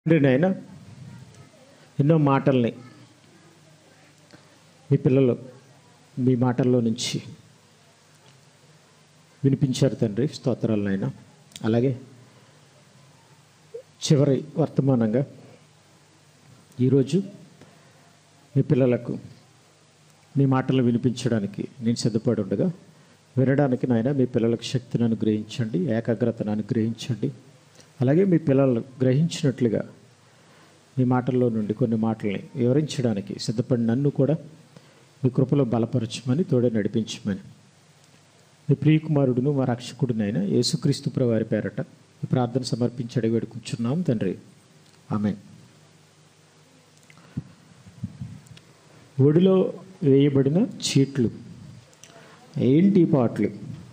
తండ్రి నాయన ఎన్నో మాటల్ని మీ పిల్లలు మీ మాటల్లో నుంచి వినిపించారు తండ్రి స్తోత్రాలు నాయన అలాగే చివరి వర్తమానంగా ఈరోజు మీ పిల్లలకు మీ మాటలు వినిపించడానికి నేను సిద్ధపడి ఉండగా వినడానికి నాయన మీ పిల్లలకు శక్తిని అనుగ్రహించండి ఏకాగ్రతను అనుగ్రహించండి అలాగే మీ పిల్లలు గ్రహించినట్లుగా మీ మాటల్లో నుండి కొన్ని మాటల్ని వివరించడానికి సిద్ధపడి నన్ను కూడా మీ కృపలో బలపరచమని తోడే నడిపించమని మీ ప్రియకుమారుడును మా రక్షకుడునైన యేసుక్రీస్తు ప్రవారి పేరట ఈ ప్రార్థన సమర్పించి అడిగి వేడుకుంటున్నాం తండ్రి ఆమె ఒడిలో వేయబడిన చీట్లు ఏంటి పాటలు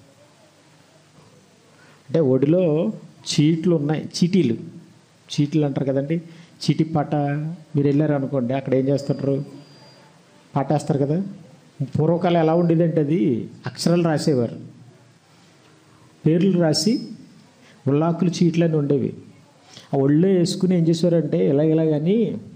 అంటే ఒడిలో చీట్లు ఉన్నాయి చీటీలు చీటీలు అంటారు కదండి చీటీ పాట మీరు వెళ్ళారు అనుకోండి అక్కడ ఏం చేస్తుంటారు పాటేస్తారు కదా పూర్వకాలం ఎలా ఉండేదంటే అది అక్షరాలు రాసేవారు పేర్లు రాసి ఉల్లాకులు చీట్లని ఉండేవి ఆ ఒళ్ళో వేసుకుని ఏం చేసేవారంటే ఇలా ఇలా కానీ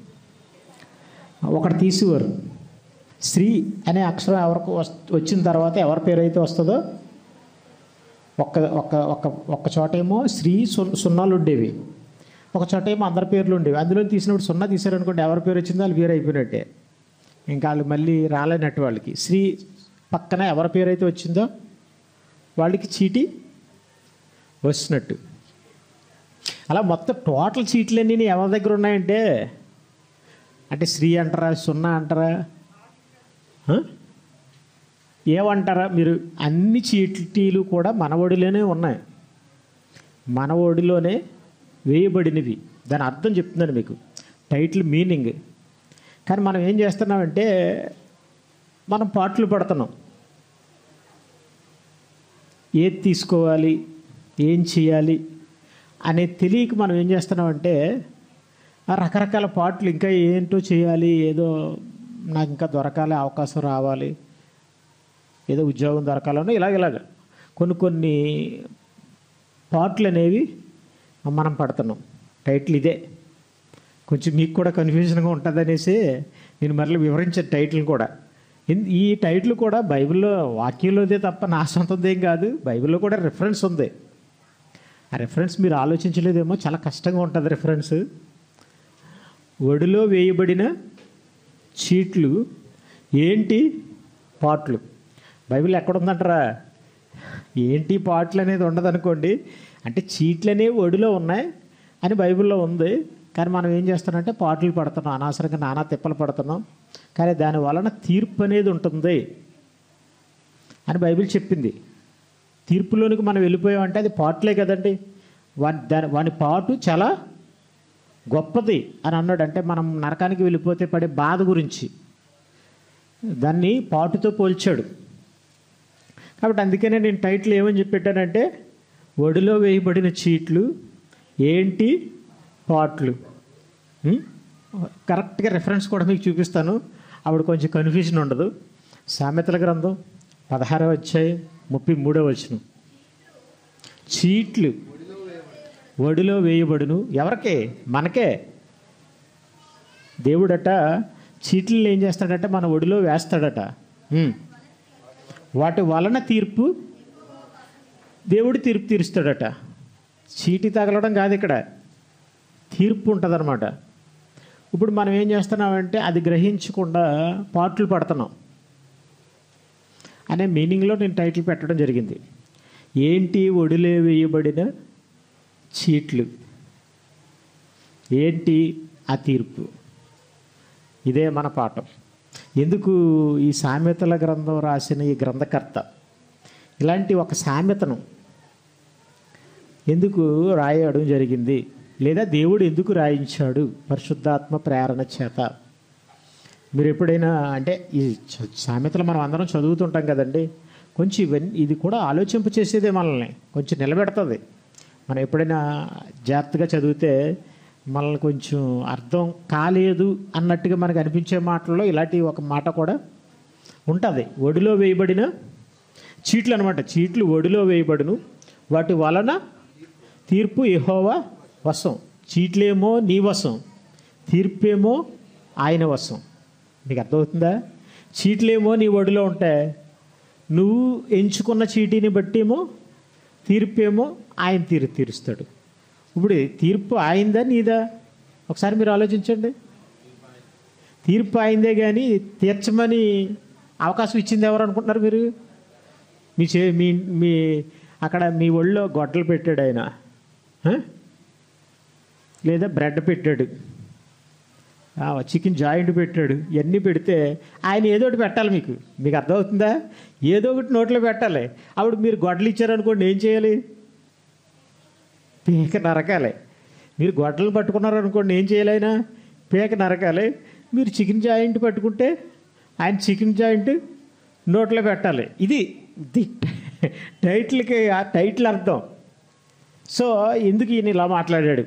ఒకటి తీసేవారు శ్రీ అనే అక్షరం ఎవరికి వస్- వచ్చిన తర్వాత ఎవరి పేరు అయితే వస్తుందో ఒక్క ఒక్క ఒక్క ఒక్క చోటేమో శ్రీ సు- సున్నాలు ఉండేవి ఒక చోట ఏమో అందరి పేర్లు ఉండేవి అందులో తీసినప్పుడు సున్నా తీసారనుకోండి ఎవరి పేరు వచ్చిందో వాళ్ళు పేరు అయిపోయినట్టే ఇంకా వాళ్ళు మళ్ళీ రాలేనట్టు వాళ్ళకి శ్రీ పక్కన ఎవరి పేరు అయితే వచ్చిందో వాళ్ళకి చీటీ వచ్చినట్టు అలా మొత్తం టోటల్ చీట్లన్నీ ఎవరి దగ్గర ఉన్నాయంటే అంటే శ్రీ అంటారా సున్నా అంటారా ఆ? ఏమంటారా మీరు అన్ని చీటీలు కూడా మన ఒడిలోనే ఉన్నాయి మన ఒడిలోనే వేయబడినవి దాని అర్థం చెప్తున్నాను మీకు టైటిల్ మీనింగ్ కానీ మనం ఏం చేస్తున్నామంటే మనం పాటలు పడుతున్నాం ఏది తీసుకోవాలి ఏం చేయాలి అనేది తెలియక మనం ఏం చేస్తున్నామంటే ఆ రకరకాల పాటలు ఇంకా ఏంటో చేయాలి ఏదో నాకు ఇంకా దొరకాలి అవకాశం రావాలి ఏదో ఉద్యోగం దొరకాలని ఇలాగ ఇలాగ కొన్ని కొన్ని పాటలు అనేవి మనం పడుతున్నాం టైటిల్ ఇదే కొంచెం మీకు కూడా కన్ఫ్యూజన్గా ఉంటుంది అనేసి నేను మరలా వివరించే టైటిల్ కూడా ఇన్- ఈ టైటిల్ కూడా బైబిల్లో వాక్యంలోదే తప్ప నా సొంతదేం కాదు బైబిల్లో కూడా రిఫరెన్స్ ఉంది ఆ రిఫరెన్స్ మీరు ఆలోచించలేదేమో చాలా కష్టంగా ఉంటుంది రిఫరెన్స్ ఒడిలో వేయబడిన చీట్లు ఏంటి పాటలు బైబిల్ ఎక్కడ ఉందంటారా ఏంటి పాటలు అనేది ఉండదు అనుకోండి అంటే చీట్లు అనేవి ఒడిలో ఉన్నాయి అని బైబిల్లో ఉంది కానీ మనం ఏం చేస్తున్నామంటే పాటలు పడుతున్నాం అనవసరంగా నానా తిప్పలు పడుతున్నాం కానీ దాని వలన తీర్పు అనేది ఉంటుంది అని బైబిల్ చెప్పింది తీర్పులోనికి మనం వెళ్ళిపోయామంటే అది పాటలే కదండి వాని దాని వాని పాటు చాలా గొప్పది అని అన్నాడు అంటే మనం నరకానికి వెళ్ళిపోతే పడే బాధ గురించి దాన్ని పాటుతో పోల్చాడు కాబట్టి అందుకనే నేను టైటిల్ ఏమని చెప్పెట్టానంటే ఒడిలో వేయబడిన చీట్లు ఏంటి పాట్లు ఉం? కరెక్ట్గా రెఫరెన్స్ కూడా మీకు చూపిస్తాను అప్పుడు కొంచెం కన్ఫ్యూజన్ ఉండదు సామెతల గ్రంథం పదహారవ అధ్యాయం ముప్పై మూడవ వచనం చీట్లు ఒడిలో వేయబడును ఎవరికే మనకే దేవుడట చీట్లను ఏం చేస్తాడట మన ఒడిలో వేస్తాడట ఉం. వాటి వలన తీర్పు దేవుడు తీర్పు తీరుస్తాడట చీటి తగలడం కాదు ఇక్కడ తీర్పు ఉంటుందన్నమాట ఇప్పుడు మనం ఏం చేస్తున్నామంటే అది గ్రహించకుండా పాటలు పడుతున్నాం అనే మీనింగ్లో నేను టైటిల్ పెట్టడం జరిగింది ఏంటి ఒడిలే వేయబడిన చీట్లు ఏంటి ఆ తీర్పు ఇదే మన పాఠం ఎందుకు ఈ సామెతల గ్రంథం రాసిన ఈ గ్రంథకర్త ఇలాంటి ఒక సామెతను ఎందుకు రాయడం జరిగింది లేదా దేవుడు ఎందుకు రాయించాడు పరిశుద్ధాత్మ ప్రేరణ చేత మీరు ఎప్పుడైనా అంటే ఈ చ- సామెతలు మనం అందరం చదువుతుంటాం కదండి కొంచెం ఇవన్నీ ఇది కూడా ఆలోచింప చేసేదే మనల్ని కొంచెం నిలబెడుతుంది మనం ఎప్పుడైనా జాగ్రత్తగా చదివితే మనల్ని కొంచెం అర్థం కాలేదు అన్నట్టుగా మనకు అనిపించే మాటల్లో ఇలాంటి ఒక మాట కూడా ఉంటుంది ఒడిలో వేయబడిన చీట్లు అనమాట చీట్లు ఒడిలో వేయబడును వాటి వలన తీర్పు యెహోవా వశం చీట్లేమో నీ వశం తీర్పేమో ఆయన వశం మీకు అర్థమవుతుందా చీట్లేమో నీ ఒడిలో ఉంటాయి నువ్వు ఎంచుకున్న చీటీని బట్టేమో తీర్పేమో ఆయన తీరు తీరుస్తాడు ఇప్పుడు తీర్పు ఆయిందా నీదా ఒకసారి మీరు ఆలోచించండి తీర్పు ఆయిందే కానీ తీర్చమని అవకాశం ఇచ్చింది ఎవరు అనుకుంటున్నారు మీరు మీ చే మీ మీ అక్కడ మీ ఒళ్ళో గొడ్డలు పెట్టాడు ఆయన ఆ? లేదా బ్రెడ్ పెట్టాడు ఆ, చికెన్ జాయింట్ పెట్టాడు ఇవన్నీ పెడితే ఆయన ఏదో ఒకటి పెట్టాలి మీకు మీకు అర్థమవుతుందా ఏదో ఒకటి నోట్లో పెట్టాలి అప్పుడు మీరు గొడ్డలు ఇచ్చారనుకోండి ఏం చేయాలి పీక నరకాలి మీరు గొడ్డలు పట్టుకున్నారనుకోండి ఏం చేయాలి ఆయన పీక నరకాలి మీరు చికెన్ జాయింట్ పట్టుకుంటే ఆయన చికెన్ జాయింట్ నోట్లో పెట్టాలి ఇది ది టైటిల్కి ఆ టైటిల్ అర్థం సో ఎందుకు ఈయన ఇలా మాట్లాడాడు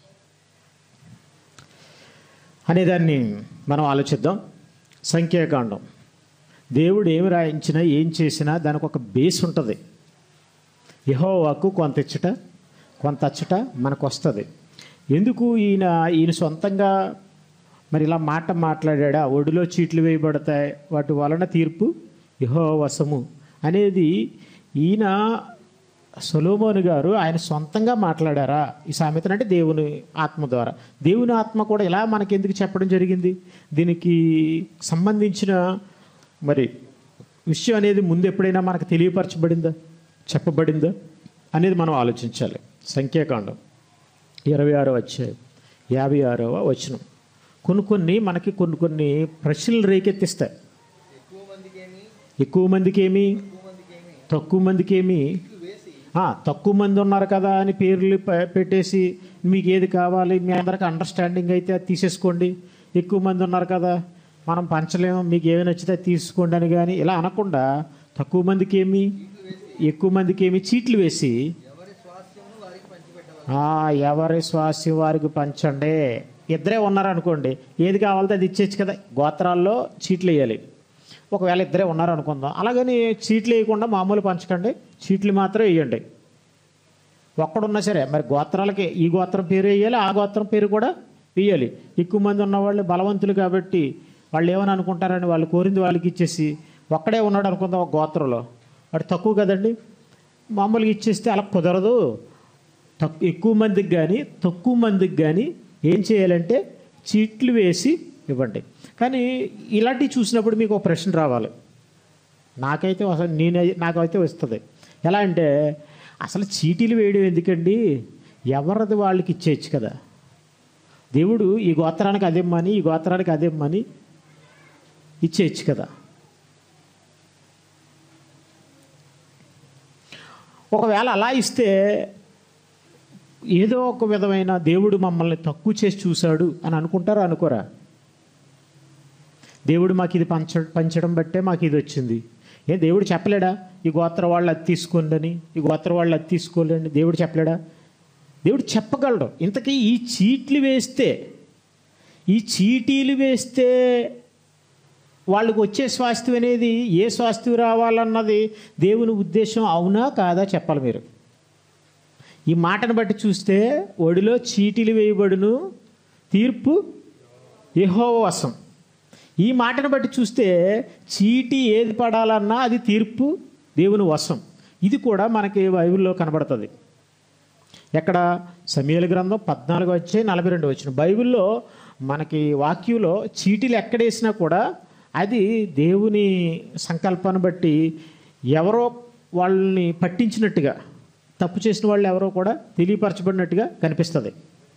అనేదాన్ని మనం ఆలోచిద్దాం సంఖ్యాకాండం దేవుడు ఏమి రాయించినా ఏం చేసినా దానికి ఒక బేస్ ఉంటుంది యహోవాకు కొంత ఇచ్చట కొంత అచ్చట మనకు వస్తుంది ఎందుకు ఈయన ఈయన సొంతంగా మరి ఇలా మాట మాట్లాడా ఒడిలో చీట్లు వేయబడతాయి వాటి వలన తీర్పు యహో వశము అనేది ఈయన సొలోమోను గారు ఆయన సొంతంగా మాట్లాడారా ఈ సామెతను అంటే దేవుని ఆత్మ ద్వారా దేవుని ఆత్మ కూడా ఇలా మనకి ఎందుకు చెప్పడం జరిగింది దీనికి సంబంధించిన మరి విషయం అనేది ముందు ఎప్పుడైనా మనకు తెలియపరచబడిందా చెప్పబడిందా అనేది మనం ఆలోచించాలి సంఖ్యాకాండం ఇరవై ఆరో వచ్చాయి యాభై ఆరవ వచనం కొన్ని కొన్ని మనకి కొన్ని కొన్ని ప్రశ్నలు రేకెత్తిస్తాయి ఎక్కువ మందికి ఏమి తక్కువ మందికి ఏమి ఆ, తక్కువ మంది ఉన్నారు కదా అని పేర్లు పె- పెట్టేసి మీకు ఏది కావాలి మీ అందరికి అండర్స్టాండింగ్ అయితే అది తీసేసుకోండి ఎక్కువ మంది ఉన్నారు కదా మనం పంచలేము మీకు ఏమి నచ్చితే అది తీసుకోండి అని కానీ ఇలా అనకుండా తక్కువ మందికి ఏమి ఎక్కువ మందికి ఏమి చీట్లు వేసి ఆ, ఎవరి స్వాస్యం వారికి పంచండి ఇద్దరే ఉన్నారనుకోండి ఏది కావాలితే అది ఇచ్చేచ్చు కదా గోత్రాల్లో చీట్లు వేయాలి ఒకవేళ ఇద్దరే ఉన్నారు అనుకుందాం అలాగని చీట్లు వేయకుండా మామూలు పంచకండి చీట్లు మాత్రం వేయండి ఒక్కడున్నా సరే మరి గోత్రాలకి ఈ గోత్రం పేరు వేయాలి ఆ గోత్రం పేరు కూడా వేయాలి ఎక్కువ మంది ఉన్నవాళ్ళు బలవంతులు కాబట్టి వాళ్ళు ఏమని అనుకుంటారని వాళ్ళు కోరింది వాళ్ళకి ఇచ్చేసి ఒక్కడే ఉన్నాడు అనుకుందాం ఒక గోత్రంలో వాడు తక్కువ కదండి మామూలుగా ఇచ్చేస్తే అలా కుదరదు తక్కు ఎక్కువ మందికి కానీ తక్కువ మందికి కానీ ఏం చేయాలంటే చీట్లు వేసి ఇవ్వండి కానీ ఇలాంటివి చూసినప్పుడు మీకు ఒక ప్రశ్న రావాలి నాకైతే అసలు నేనే నాకైతే వస్తుంది ఎలా అంటే అసలు చీటీలు వేయడం ఎందుకండి ఎవరిది వాళ్ళకి ఇచ్చేయచ్చు కదా దేవుడు ఈ గోత్రానికి అదేమ్మని ఈ గోత్రానికి అదేమ్మని ఇచ్చేయచ్చు కదా ఒకవేళ అలా ఇస్తే ఏదో ఒక విధమైన దేవుడు మమ్మల్ని తక్కువ చేసి చూశాడు అని అనుకుంటారా అనుకోరా దేవుడు మాకు ఇది పంచ పంచడం బట్టే మాకు ఇది వచ్చింది ఏ దేవుడు చెప్పలేడా ఈ గోత్ర వాళ్ళు అది తీసుకోండి ఈ గోత్ర వాళ్ళు అది తీసుకోలేండి దేవుడు చెప్పలేడా దేవుడు చెప్పగలడు ఇంతకీ ఈ చీట్లు వేస్తే ఈ చీటీలు వేస్తే వాళ్ళకు వచ్చే స్వాస్థ్యం అనేది ఏ స్వాస్థ్యం రావాలన్నది దేవుని ఉద్దేశం అవునా కాదా చెప్పాలి మీరు ఈ మాటను బట్టి చూస్తే ఒడిలో చీటీలు వేయబడును తీర్పు యెహోవా వశం ఈ మాటను బట్టి చూస్తే చీటీ ఏది పడాలన్నా అది తీర్పు దేవుని వశం ఇది కూడా మనకి బైబిల్లో కనబడుతుంది ఎక్కడ సమీల గ్రంథం పద్నాలుగు వచ్చే నలభై రెండు వచ్చిన బైబిల్లో మనకి వాక్యంలో చీటీలు ఎక్కడేసినా కూడా అది దేవుని సంకల్పాన్ని బట్టి ఎవరో వాళ్ళని పట్టించినట్టుగా తప్పు చేసిన వాళ్ళు ఎవరో కూడా తెలియపరచబడినట్టుగా కనిపిస్తుంది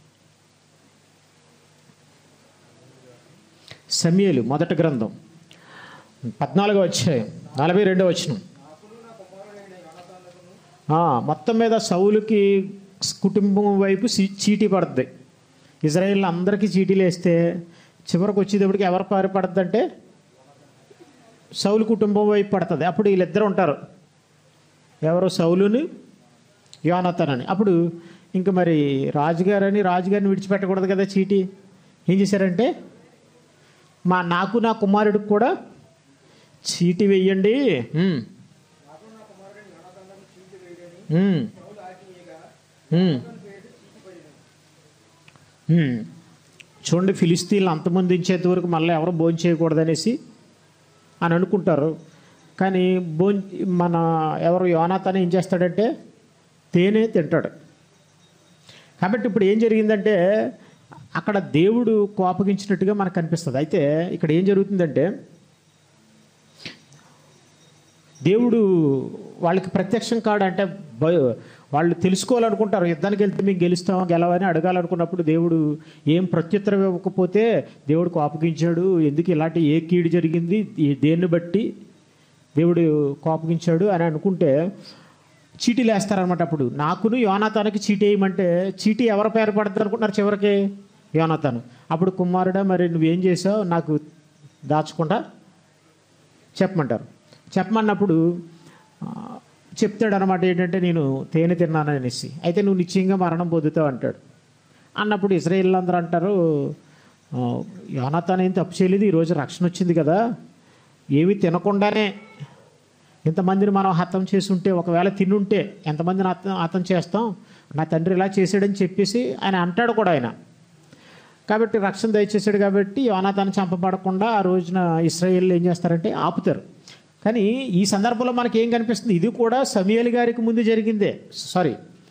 సమయలు మొదటి గ్రంథం పద్నాలుగో అధ్యాయం నలభై రెండో వచ్చిన మొత్తం మీద సౌలుకి కుటుంబం వైపు సీ- చీటీ పడుతుంది ఇజ్రాయిల్ అందరికీ చీటీలు వేస్తే చివరికి వచ్చేటప్పటికి ఎవరు పారి పడుతుంది అంటే సౌలు కుటుంబం వైపు పడుతుంది అప్పుడు వీళ్ళిద్దరు ఉంటారు ఎవరో సౌలుని యోనతనని అప్పుడు ఇంకా మరి రాజుగారని రాజుగారిని విడిచిపెట్టకూడదు కదా చీటీ ఏం చేశారంటే మా నాకు నా కుమారుడికి కూడా చీటీ వెయ్యండి ఉమ్. ఉమ్. ఉమ్. హ్మ్. చూడండి ఫిలిస్తీన్లు అంతమొందించేంత వరకు మళ్ళీ ఎవరు భోజనం చేయకూడదనేసి అని అనుకుంటారు కానీ భోజ మన ఎవరు యోనాతన ఏం చేస్తాడంటే తేనె తింటాడు కాబట్టి ఇప్పుడు ఏం జరిగిందంటే అక్కడ దేవుడు కోపగించినట్టుగా మనకు కనిపిస్తుంది అయితే ఇక్కడ ఏం జరుగుతుందంటే దేవుడు వాళ్ళకి ప్రత్యక్షం కాడు అంటే భయ- వాళ్ళు తెలుసుకోవాలనుకుంటారు యుద్ధానికి వెళ్తే మేము గెలుస్తాం గెలవని అడగాలనుకున్నప్పుడు దేవుడు ఏం ప్రత్యుత్తరం ఇవ్వకపోతే దేవుడు కోపగించాడు ఎందుకు ఇలాంటి ఏ కీడు జరిగింది ఈ దేన్ని బట్టి దేవుడు కోపగించాడు అని అనుకుంటే చీటీలు వేస్తారనమాట అప్పుడు నాకును యోనాతానికి చీటీ వేయమంటే చీటీ ఎవరి పేరు పడుతుంది అనుకుంటున్నారు చివరికి యోనాతాను అప్పుడు కుమారుడా మరి నువ్వేం చేసావు నాకు దాచకుండా చెప్పమంటారు చెప్పమన్నప్పుడు ఆ, చెప్తాడు అనమాట ఏంటంటే నేను తేనె తిన్నాను అనేసి అయితే నువ్వు నిశ్చయంగా మరణం పొందుతావు అంటాడు అన్నప్పుడు ఇజ్రాయిల్ అందరూ అంటారు "ఆ, యోనాతాన్ ఏం తప్పు చేయలేదు ఈరోజు రక్షణ వచ్చింది కదా ఏమీ తినకుండానే ఇంతమందిని మనం హతం చేసి ఉంటే ఒకవేళ తినుంటే ఎంతమందిని హతం హతం చేస్తాం నా తండ్రి ఇలా చేశాడని చెప్పేసి ఆయన అంటాడు కూడా ఆయన కాబట్టి రక్షణ దయచేశాడు కాబట్టి యోనాతాను చంపబడకుండా ఆ రోజున ఇస్రాయేల్ ఏం చేస్తారంటే ఆపుతారు కానీ ఈ సందర్భంలో మనకి ఏం కనిపిస్తుంది ఇది కూడా సమీయల్ గారికి ముందు జరిగిందే సారీ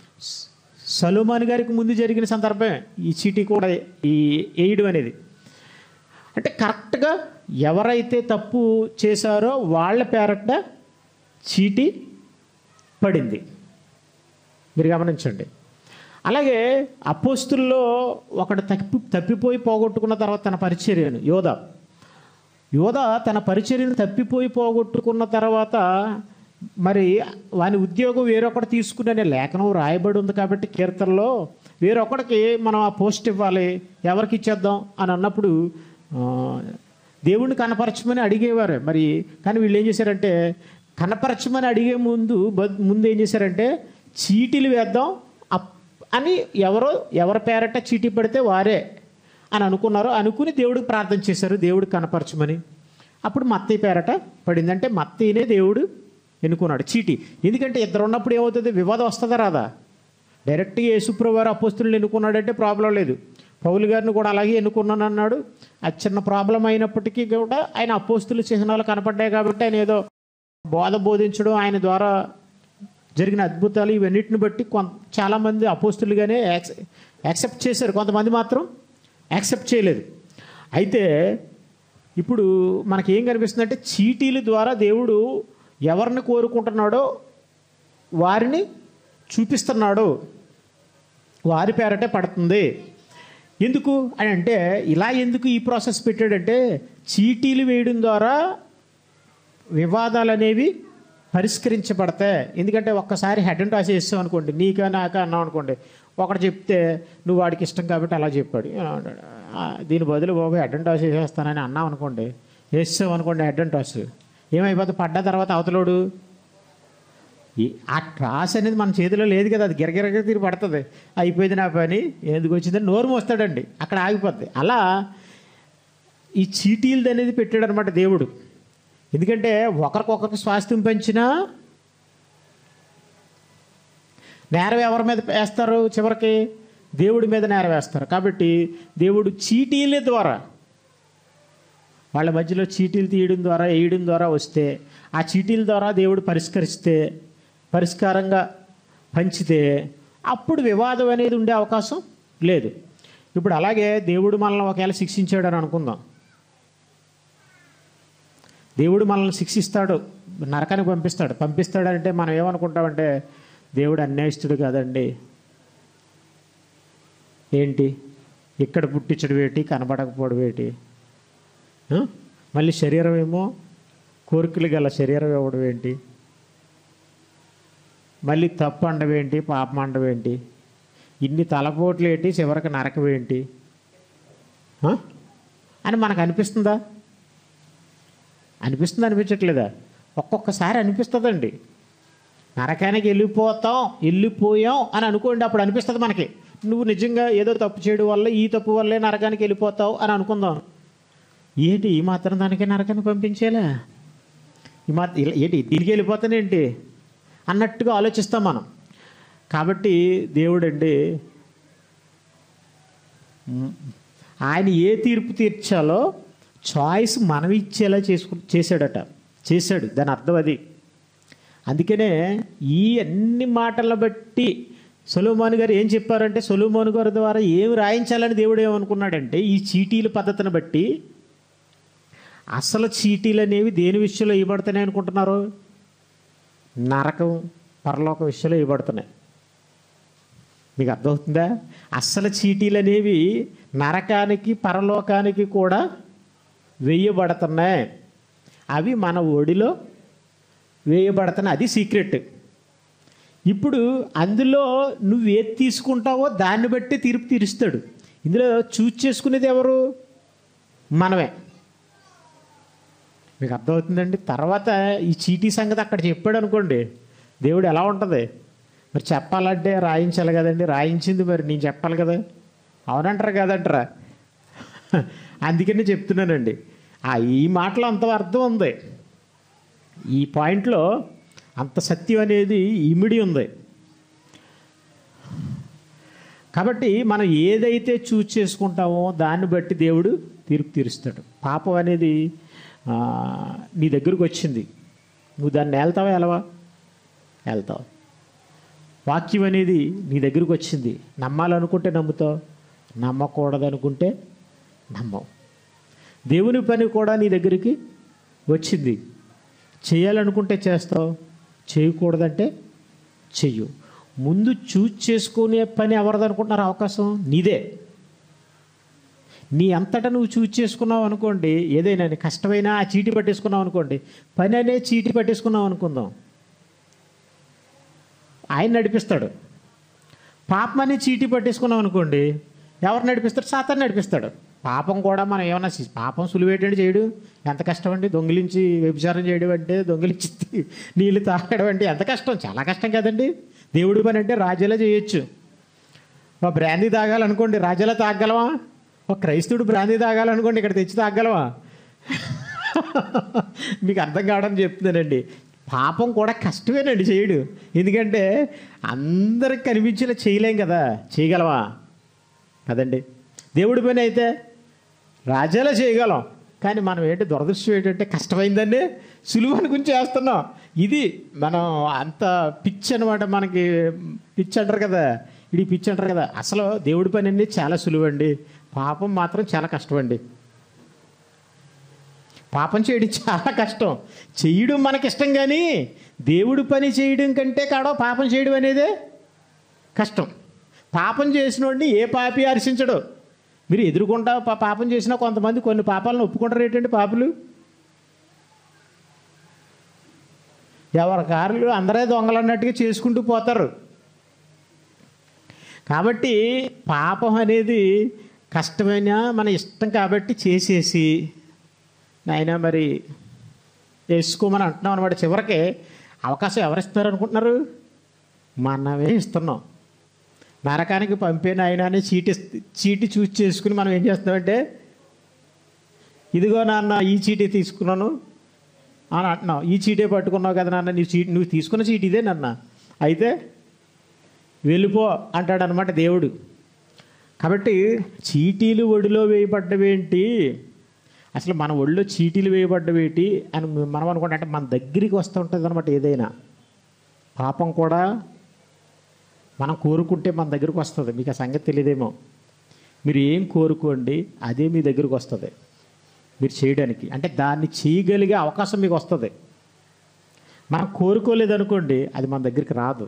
సలోమాన్ గారికి ముందు జరిగిన సందర్భమే ఈ చీటీ కూడా ఈ వేయడం అనేది అంటే కరెక్ట్గా ఎవరైతే తప్పు చేశారో వాళ్ళ పేరట చీటీ పడింది మీరు గమనించండి అలాగే అపోస్తుల్లో ఒకడు తప్పి తప్పిపోయి పోగొట్టుకున్న తర్వాత తన పరిచర్యను యోధ యోధ తన పరిచర్యను తప్పిపోయి పోగొట్టుకున్న తర్వాత మరి వాని ఉద్యోగం వేరొకటి తీసుకునే లేఖనం రాయబడి ఉంది కాబట్టి కీర్తనలో వేరొకడికి మనం ఆ పోస్ట్ ఇవ్వాలి ఎవరికి ఇచ్చేద్దాం అని అన్నప్పుడు ఆ, దేవుణ్ణి కనపరచమని అడిగేవారు మరి కానీ వీళ్ళు ఏం చేశారంటే కనపరచమని అడిగే ముందు బ- ముందు ఏం చేశారంటే చీటీలు వేద్దాం అప్- అని ఎవరో ఎవరి పేరట చీటీ పడితే వారే అని అనుకున్నారు అనుకుని దేవుడికి ప్రార్థన చేశారు దేవుడు కనపరచమని అప్పుడు మత్తయ్య పేరట పడింది అంటే మత్తయ్యనే దేవుడు ఎన్నుకున్నాడు చీటీ ఎందుకంటే ఇద్దరు ఉన్నప్పుడు ఏమవుతుంది వివాదం వస్తుందా రాదా డైరెక్ట్గా యేసుప్రభు వారు అపోస్తులను ఎన్నుకున్నాడంటే ప్రాబ్లం లేదు పౌలు గారిని కూడా అలాగే ఎన్నుకున్నాను అన్నాడు అది చిన్న ప్రాబ్లం అయినప్పటికీ కూడా ఆయన అపోస్తుల చిహ్నాలు కనపడ్డాయి కాబట్టి ఆయన ఏదో బోధ బోధించడం ఆయన ద్వారా జరిగిన అద్భుతాలు ఇవన్నిటిని బట్టి కొంత చాలామంది అపోస్తులుగానే యాక్సె యాక్సెప్ట్ చేశారు కొంతమంది మాత్రం యాక్సెప్ట్ చేయలేదు అయితే ఇప్పుడు మనకి ఏం కనిపిస్తుందంటే చీటీల ద్వారా దేవుడు ఎవరిని కోరుకుంటున్నాడో వారిని చూపిస్తున్నాడు వారి పేరటే పడుతుంది ఎందుకు అని అంటే ఇలా ఎందుకు ఈ ప్రాసెస్ పెట్టాడంటే చీటీలు వేయడం ద్వారా వివాదాలు అనేవి పరిష్కరించబడతాయి ఎందుకంటే ఒక్కసారి హెడ్ అండ్ టాస్ వేస్తాం అనుకోండి నీకా నాకా అన్నాం అనుకోండి ఒకటి చెప్తే నువ్వు వాడికి ఇష్టం కాబట్టి అలా చెప్పాడు ఆ, దీని బదులు బాబు హెడ్ అండ్ టాస్ వేసేస్తానని అన్నాం అనుకోండి వేస్తాం అనుకోండి హెడ్ అండ్ టాస్ ఏమైపోతుంది పడ్డ తర్వాత అవతలోడు ఈ- ఆ ట్రాస్ అనేది మన చేతిలో లేదు కదా అది గిరగిరగా తిరిగి పడుతుంది అయిపోయింది నా పని ఎందుకు వచ్చిందని నోరు మోస్తాడండి అక్కడ ఆగిపోద్ది అలా ఈ చీటీలది అనేది పెట్టాడు అనమాట దేవుడు ఎందుకంటే ఒకరికొకరికి స్వాస్థ్యం పెంచినా నేరం ఎవరి మీద వేస్తారు చివరికి దేవుడి మీద నేరం వేస్తారు కాబట్టి దేవుడు చీటీల ద్వారా వాళ్ళ మధ్యలో చీటీలు తీయడం ద్వారా వేయడం ద్వారా వస్తే ఆ చీటీల ద్వారా దేవుడు పరిష్కరిస్తే పరిష్కారంగా పంచితే అప్పుడు వివాదం అనేది ఉండే అవకాశం లేదు ఇప్పుడు అలాగే దేవుడు మనల్ని ఒకవేళ శిక్షించాడు అని అనుకుందాం దేవుడు మనల్ని శిక్షిస్తాడు నరకానికి పంపిస్తాడు పంపిస్తాడంటే మనం ఏమనుకుంటామంటే దేవుడు అన్యాయస్తుడు కాదండి ఏంటి ఇక్కడ పుట్టించడం ఏంటి కనబడకపోవడం ఏంటి ఆ? మళ్ళీ శరీరం ఏమో కోరికలు గల శరీరం ఇవ్వడం ఏంటి మళ్ళీ తప్పు అండవేంటి పాపం అండవేంటి ఇన్ని తలపోట్లు ఏంటి చివరికి నరకం ఏంటి ఆ? అని మనకు అనిపిస్తుందా అనిపిస్తుంది అనిపించట్లేదా ఒక్కొక్కసారి అనిపిస్తుందండి నరకానికి వెళ్ళిపోతాం వెళ్ళిపోయాం అని అనుకోండి అప్పుడు అనిపిస్తుంది మనకి నువ్వు నిజంగా ఏదో తప్పు చేయడం వల్ల ఈ తప్పు వల్లే నరకానికి వెళ్ళిపోతావు అని అనుకుందాం ఏంటి ఈ మాత్రం దానికి నరకానికి పంపించేలా ఈ మాత్రం ఇలా- ఏంటి దీనికి వెళ్ళిపోతానేంటి అన్నట్టుగా ఆలోచిస్తాం మనం కాబట్టి దేవుడండి ఆయన ఏ తీర్పు తీర్చాలో చాయిస్ మనం ఇచ్చేలా చేసుకు చేశాడట చేశాడు దాని అర్థం అది అందుకనే ఈ అన్ని మాటలను బట్టి సొలోమోన్ గారు ఏం చెప్పారంటే సొలోమోన్ గారి ద్వారా ఏం రాయించాలని దేవుడు ఏమనుకున్నాడంటే ఈ చీటీల పద్ధతిని బట్టి అసలు చీటీలు అనేవి దేని విషయంలో ఇవ్వబడుతున్నాయి అనుకుంటున్నారు నరకం పరలోక విషయంలో ఇవ్వబడుతున్నాయి మీకు అర్థమవుతుందా అస్సలు చీటీలు అనేవి నరకానికి పరలోకానికి కూడా వేయబడుతున్నాయి అవి మన ఒడిలో వేయబడుతున్నాయి అది సీక్రెట్ ఇప్పుడు అందులో నువ్వు ఏది తీసుకుంటావో దాన్ని బట్టి తీర్పు తీరుస్తాడు ఇందులో చూజ్ చేసుకునేది ఎవరు మనమే మీకు అర్థమవుతుందండి తర్వాత ఈ చీటీ సంగతి అక్కడ చెప్పాడు అనుకోండి దేవుడు ఎలా ఉంటుంది మరి చెప్పాలంటే రాయించాలి కదండి రాయించింది మరి నేను చెప్పాలి కదా అవునంటారా కదంటారా అందుకనే చెప్తున్నానండి ఆ ఈ మాటలో అంత అర్థం ఉంది ఈ పాయింట్లో అంత సత్యం అనేది ఇమిడి ఉంది కాబట్టి మనం ఏదైతే చూజ్ చేసుకుంటామో దాన్ని బట్టి దేవుడు తీర్పు తీరుస్తాడు పాపం అనేది ఆ, నీ దగ్గరకు వచ్చింది నువ్వు దాన్ని వెళ్తావా వెళ్ళవా వెళ్తావు వాక్యం అనేది నీ దగ్గరకు వచ్చింది నమ్మాలనుకుంటే నమ్ముతావు నమ్మకూడదు అనుకుంటే నమ్మవు దేవుని పని కూడా నీ దగ్గరికి వచ్చింది చేయాలనుకుంటే చేస్తావు చేయకూడదంటే చెయ్యు ముందు చూజ్ చేసుకునే పని ఎవరిది అనుకుంటున్నారు అవకాశం నీదే నీ అంతటా నువ్వు చూజ్ చేసుకున్నావు అనుకోండి ఏదైనా నీ కష్టమైనా ఆ చీటీ పట్టేసుకున్నావు అనుకోండి పని అనే చీటీ పట్టేసుకున్నావు అనుకుందాం ఆయన నడిపిస్తాడు పాపం అనే చీటీ పట్టేసుకున్నాం అనుకోండి ఎవరు నడిపిస్తాడు సాతాను నడిపిస్తాడు పాపం కూడా మనం ఏమన్నా సి- పాపం సులువేటండి చేయడు ఎంత కష్టం అండి దొంగిలించి వ్యభిచారం చేయడం అంటే దొంగిలించి తి- నీళ్ళు తాగడం అంటే ఎంత కష్టం చాలా కష్టం కదండి దేవుడి పని అంటే రాజాలా చేయొచ్చు ఒక బ్రాందీ తాగాలనుకోండి రాజాలా తాగలవా ఒక క్రైస్తవుడు బ్రాందీ తాగాలనుకోండి ఇక్కడ తెచ్చి తాగలవా మీకు అర్థం కావడం చెప్తున్నానండి పాపం కూడా కష్టమేనండి చేయడు ఎందుకంటే అందరికి కనిపించేలా చేయలేం కదా చేయగలవా కదండి దేవుడి పని అయితే రాజాలా చేయగలం కానీ మనం ఏంటి దురదృష్టం ఏంటంటే కష్టమైందండి సులువు అనుకుని చేస్తున్నాం ఇది మనం అంత పిచ్ అనమాట మనకి పిచ్ అంటారు కదా ఇది పిచ్ అంటారు కదా అసలు దేవుడి పని అండి చాలా సులువండి పాపం మాత్రం చాలా కష్టమండి పాపం చేయడం చాలా కష్టం చేయడం మనకి ఇష్టం కానీ దేవుడి పని చేయడం కంటే కాడో పాపం చేయడం అనేదే కష్టం పాపం చేసినోడిని ఏ పాపి హర్షించడు మీరు ఎదుర్కొంటా పా- పాపం చేసినా కొంతమంది కొన్ని పాపాలను ఒప్పుకుంటారు ఏంటండి పాపులు ఎవరి కార్లు అందరే దొంగలన్నట్టుగా చేసుకుంటూ పోతారు కాబట్టి పాపం అనేది కష్టమైన మన ఇష్టం కాబట్టి చేసేసి నాయన మరి వేసుకోమని అంటున్నాం అనమాట చివరికి అవకాశం ఎవరిస్తారు అనుకుంటున్నారు మనమే ఇస్తున్నాం నరకానికి పంపే నాయన అని చీటి ఇస్త- చీటి చూసి చేసుకుని మనం ఏం చేస్తున్నామంటే ఇదిగో నాన్న ఈ చీటీ తీసుకున్నాను అని అంటున్నావు ఈ చీటే పట్టుకున్నావు కదా నాన్న నీ చీటి నువ్వు తీసుకున్న చీటి ఇదే నాన్న అయితే వెళ్ళిపో అంటాడు అనమాట దేవుడు కాబట్టి చీటీలు ఒడిలో వేయబడ్డవేంటి అసలు మన ఒడిలో చీటీలు వేయబడ్డవేంటి అని మనం అనుకుంటే అంటే మన దగ్గరికి వస్తూ ఉంటుంది అనమాట ఏదైనా పాపం కూడా మనం కోరుకుంటే మన దగ్గరికి వస్తుంది మీకు ఆ సంగతి తెలియదేమో మీరు ఏం కోరుకోండి అదే మీ దగ్గరికి వస్తుంది మీరు చేయడానికి అంటే దాన్ని చేయగలిగే అవకాశం మీకు వస్తుంది మనం కోరుకోలేదు అనుకోండి అది మన దగ్గరికి రాదు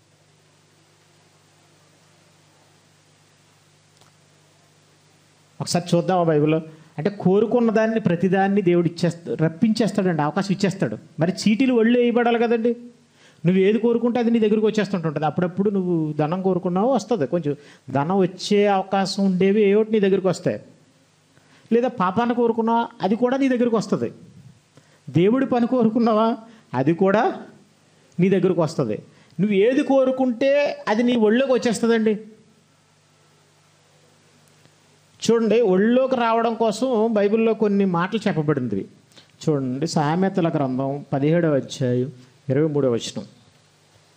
ఒకసారి చూద్దామా బైబిల్లో అంటే కోరుకున్న దాన్ని ప్రతిదాన్ని దేవుడు ఇచ్చేస్తా రప్పించేస్తాడండి అవకాశం ఇచ్చేస్తాడు మరి చీటీలు ఒళ్ళు వేయబడాలి కదండి నువ్వు ఏది కోరుకుంటే అది నీ దగ్గరికి వచ్చేస్తుంటుంది అప్పుడప్పుడు నువ్వు ధనం కోరుకున్నావు వస్తుంది కొంచెం ధనం వచ్చే అవకాశం ఉండేవి ఏ ఒకటి నీ దగ్గరికి వస్తాయి లేదా పాపాన్ని కోరుకున్నావా అది కూడా నీ దగ్గరికి వస్తుంది దేవుడి పని కోరుకున్నావా అది కూడా నీ దగ్గరకు వస్తుంది నువ్వు ఏది కోరుకుంటే అది నీ ఒళ్ళోకి వచ్చేస్తుందండి చూడండి ఒళ్ళోకి రావడం కోసం బైబిల్లో కొన్ని మాటలు చెప్పబడింది చూడండి సామెతల గ్రంథం పదిహేడవ అధ్యాయం ఇరవై మూడవ వచనం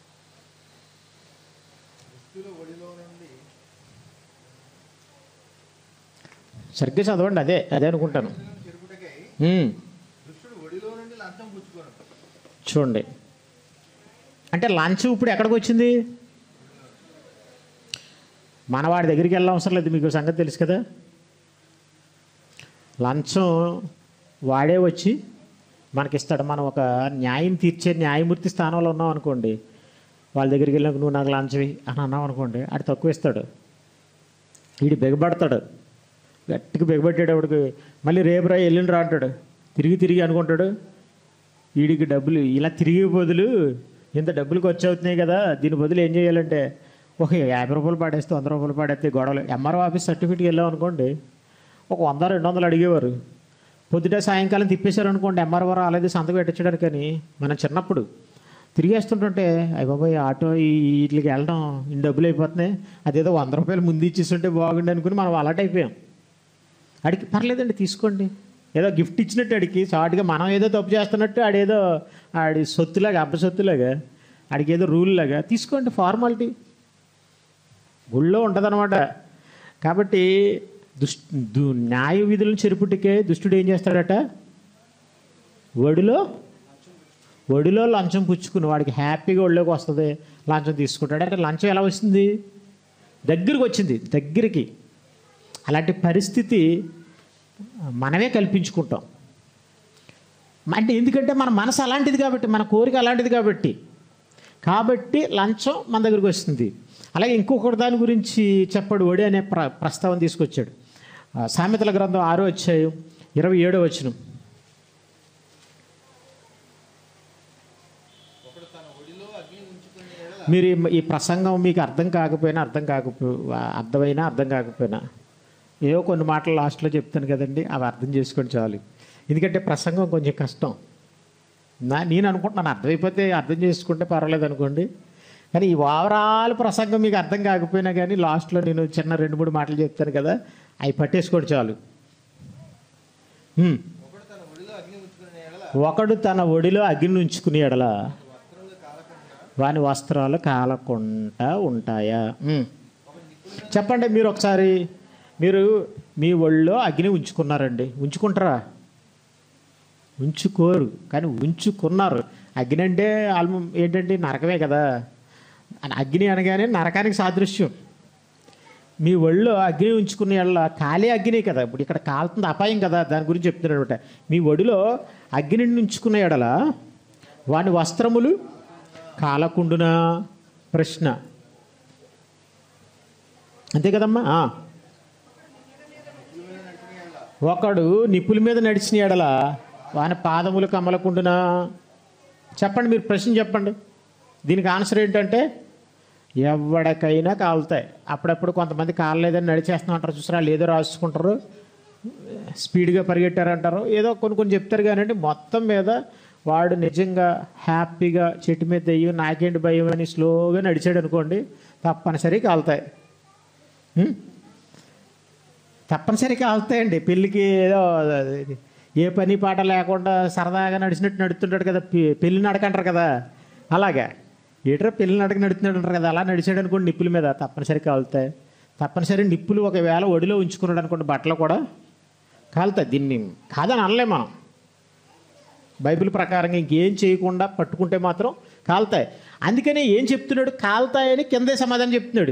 దుష్టుల ఒడిలో నుండి సరిగ్గా చదవండి అదే అదే అనుకుంటాను చెరుపుటకై ఉమ్, దుష్టుడు ఒడిలో నుండి లంచం పుచ్చుకోను చూడండి అంటే లంచ్ ఇప్పుడు ఎక్కడికి వచ్చింది మన వాడి దగ్గరికి వెళ్ళడం అవసరం లేదు మీకు సంగతి తెలుసు కదా లంచం వాడే వచ్చి మనకిస్తాడు మనం ఒక న్యాయం తీర్చే న్యాయమూర్తి స్థానంలో ఉన్నాం అనుకోండి వాళ్ళ దగ్గరికి వెళ్ళినప్పుడు నువ్వు నాకు లంచం ఇయ్యి అని అన్నావు అనుకోండి ఆడు తక్కువ ఇస్తాడు వీడు బిగబడతాడు గట్టిగా బిగబట్టేటప్పటికి మళ్ళీ రేపు రా ఎల్లుండి రా అంటాడు తిరిగి తిరిగి అనుకుంటాడు వీడికి డబ్బులు ఇలా తిరిగి బదులు ఇంత డబ్బులు ఖర్చు అవుతున్నాయి కదా దీని బదులు ఏం చేయాలంటే ఒక యాభై రూపాయలు పాడేస్తే వంద రూపాయలు పాడేస్తే గొడవలు ఎంఆర్ఓ ఆఫీస్ సర్టిఫికేట్కి వెళ్ళాం అనుకోండి ఒక వంద రెండు వందలు అడిగేవారు పొద్దుట సాయంకాలం తిప్పేశారు అనుకోండి ఎంఆర్ఓ రాలేదు సంతకం పెట్టించడానికి కానీ మనం చిన్నప్పుడు తిరిగేస్తుంటుంటే అయ్య బాబాయ్ ఆటో ఈ వీటికి వెళ్ళడం ఇన్ని డబ్బులు అయిపోతున్నాయి అదేదో వంద రూపాయలు ముందు ఇచ్చేస్తుంటే బాగుండి అనుకుని మనం అలర్ట్ అయిపోయాం అడిగి పర్లేదండి తీసుకోండి ఏదో గిఫ్ట్ ఇచ్చినట్టు అడిగి షార్ట్గా మనం ఏదో తప్పు చేస్తున్నట్టు ఆడేదో ఆడి సొత్తులాగా అబ్బ సొత్తులాగా ఆడికి ఏదో రూల్ లాగా తీసుకోండి ఫార్మాలిటీ గుళ్ళో ఉంటుందన్నమాట కాబట్టి దుష్ దు న్యాయ విధులను చెరుపుటికే దుష్టుడు ఏం చేస్తాడట ఒడిలో ఒడిలో లంచం పుచ్చుకుని వాడికి హ్యాపీగా ఒళ్ళోకి వస్తుంది లంచం తీసుకుంటాడు అంటే లంచం ఎలా వస్తుంది దగ్గరికి వచ్చింది దగ్గరికి అలాంటి పరిస్థితి మనమే కల్పించుకుంటాం అంటే ఎందుకంటే మన మనసు అలాంటిది కాబట్టి మన కోరిక అలాంటిది కాబట్టి కాబట్టి లంచం మన దగ్గరికి వస్తుంది అలాగే ఇంకొకటి దాని గురించి చెప్పడు ఒడి అనే ప్ర ప్రస్తావన తీసుకొచ్చాడు ఆ, సామెతల గ్రంథం ఆరో అధ్యాయం ఇరవై ఏడో వచనం ఒకడు తన ఒడిలో అగ్ని ఉంచుకునే ఎడల మీరు ఈ- ఈ ప్రసంగం మీకు అర్థం కాకపోయినా అర్థం కాకపో అర్థమైనా అర్థం కాకపోయినా ఏవో కొన్ని మాటలు లాస్ట్లో చెప్తాను కదండి అవి అర్థం చేసుకొని చాలు ఎందుకంటే ప్రసంగం కొంచెం కష్టం నా నేను అనుకుంటున్నాను అర్థమైపోతే అర్థం చేసుకుంటే పర్వాలేదు అనుకోండి కానీ ఈ ఓవరాల్ ప్రసంగం మీకు అర్థం కాకపోయినా కానీ లాస్ట్లో నేను చిన్న రెండు మూడు మాటలు చెప్తాను కదా అవి పట్టేసుకోండి చాలు హ్మ్. ఒకడు తన ఒడిలో అగ్ని ఉంచుకునే ఎడల ఒకడు తన ఒడిలో అగ్ని ఉంచుకునే ఎడల వస్త్రములు కాలకుండా వాని వస్త్రాలు కాలకుండా ఉంటాయా ఉమ్. చెప్పండి మీరు ఒకసారి మీరు మీ ఒళ్ళో అగ్ని ఉంచుకున్నారండి ఉంచుకుంటారా ఉంచుకోరు కానీ ఉంచుకున్నారు అగ్ని అంటే ఆల్మ ఏంటంటే నరకమే కదా అగ్ని అనగానే నరకానికి సాదృశ్యం మీ ఒళ్ళో అగ్ని ఉంచుకునే వాళ్ళ ఖాళీ అగ్ని కదా ఇప్పుడు ఇక్కడ కాలుతుంది అపాయం కదా దాని గురించి చెప్తున్నాడు అనమాట మీ ఒడిలో అగ్నిని ఉంచుకునే ఎడల వాని వస్త్రములు కాలకుండునా ప్రశ్న అంతే కదమ్మా ఆ. ఒకడు నిప్పుల మీద నడిచిన ఎడల వాని పాదములు కమలకుండునా చెప్పండి మీరు ప్రశ్న చెప్పండి దీనికి ఆన్సర్ ఏంటంటే ఎవరికైనా కాలుతాయి అప్పుడప్పుడు కొంతమంది కాలలేదని నడిచేస్తూ ఉంటారు చూసారా లేదో రాసుకుంటారు స్పీడ్గా పరిగెట్టారంటారు ఏదో కొన్ని కొన్ని చెప్తారు కానీ మొత్తం మీద వాడు నిజంగా హ్యాపీగా చెట్టు మీద దెయ్యం నాకేంటి భయం అని స్లోగా నడిచాడు అనుకోండి తప్పనిసరి కాలుతాయి హ్మ్? తప్పనిసరి కాలుతాయండి పెళ్ళికి ఏదో అది ఏ పని పాట లేకుండా సరదాగా నడిచినట్టు నడుస్తుంటాడు కదా పె- పెళ్లి నడకంటారు కదా అలాగా ఏటో పెళ్లి నడక నడుతున్నాడు అంటారు కదా అలా నడిచాడు అనుకోండి నిప్పుల మీద తప్పనిసరి కాలుతాయి తప్పనిసరి నిప్పులు ఒకవేళ ఒడిలో ఉంచుకున్నాడు అనుకోండి బట్టలు కూడా కాలుతాయి దీన్ని కాదని అనలే మనం బైబిల్ ప్రకారంగా ఇంకేం చేయకుండా పట్టుకుంటే మాత్రం కాలుతాయి అందుకనే ఏం చెప్తున్నాడు కాలుతాయని కిందే సమాధానం చెప్తున్నాడు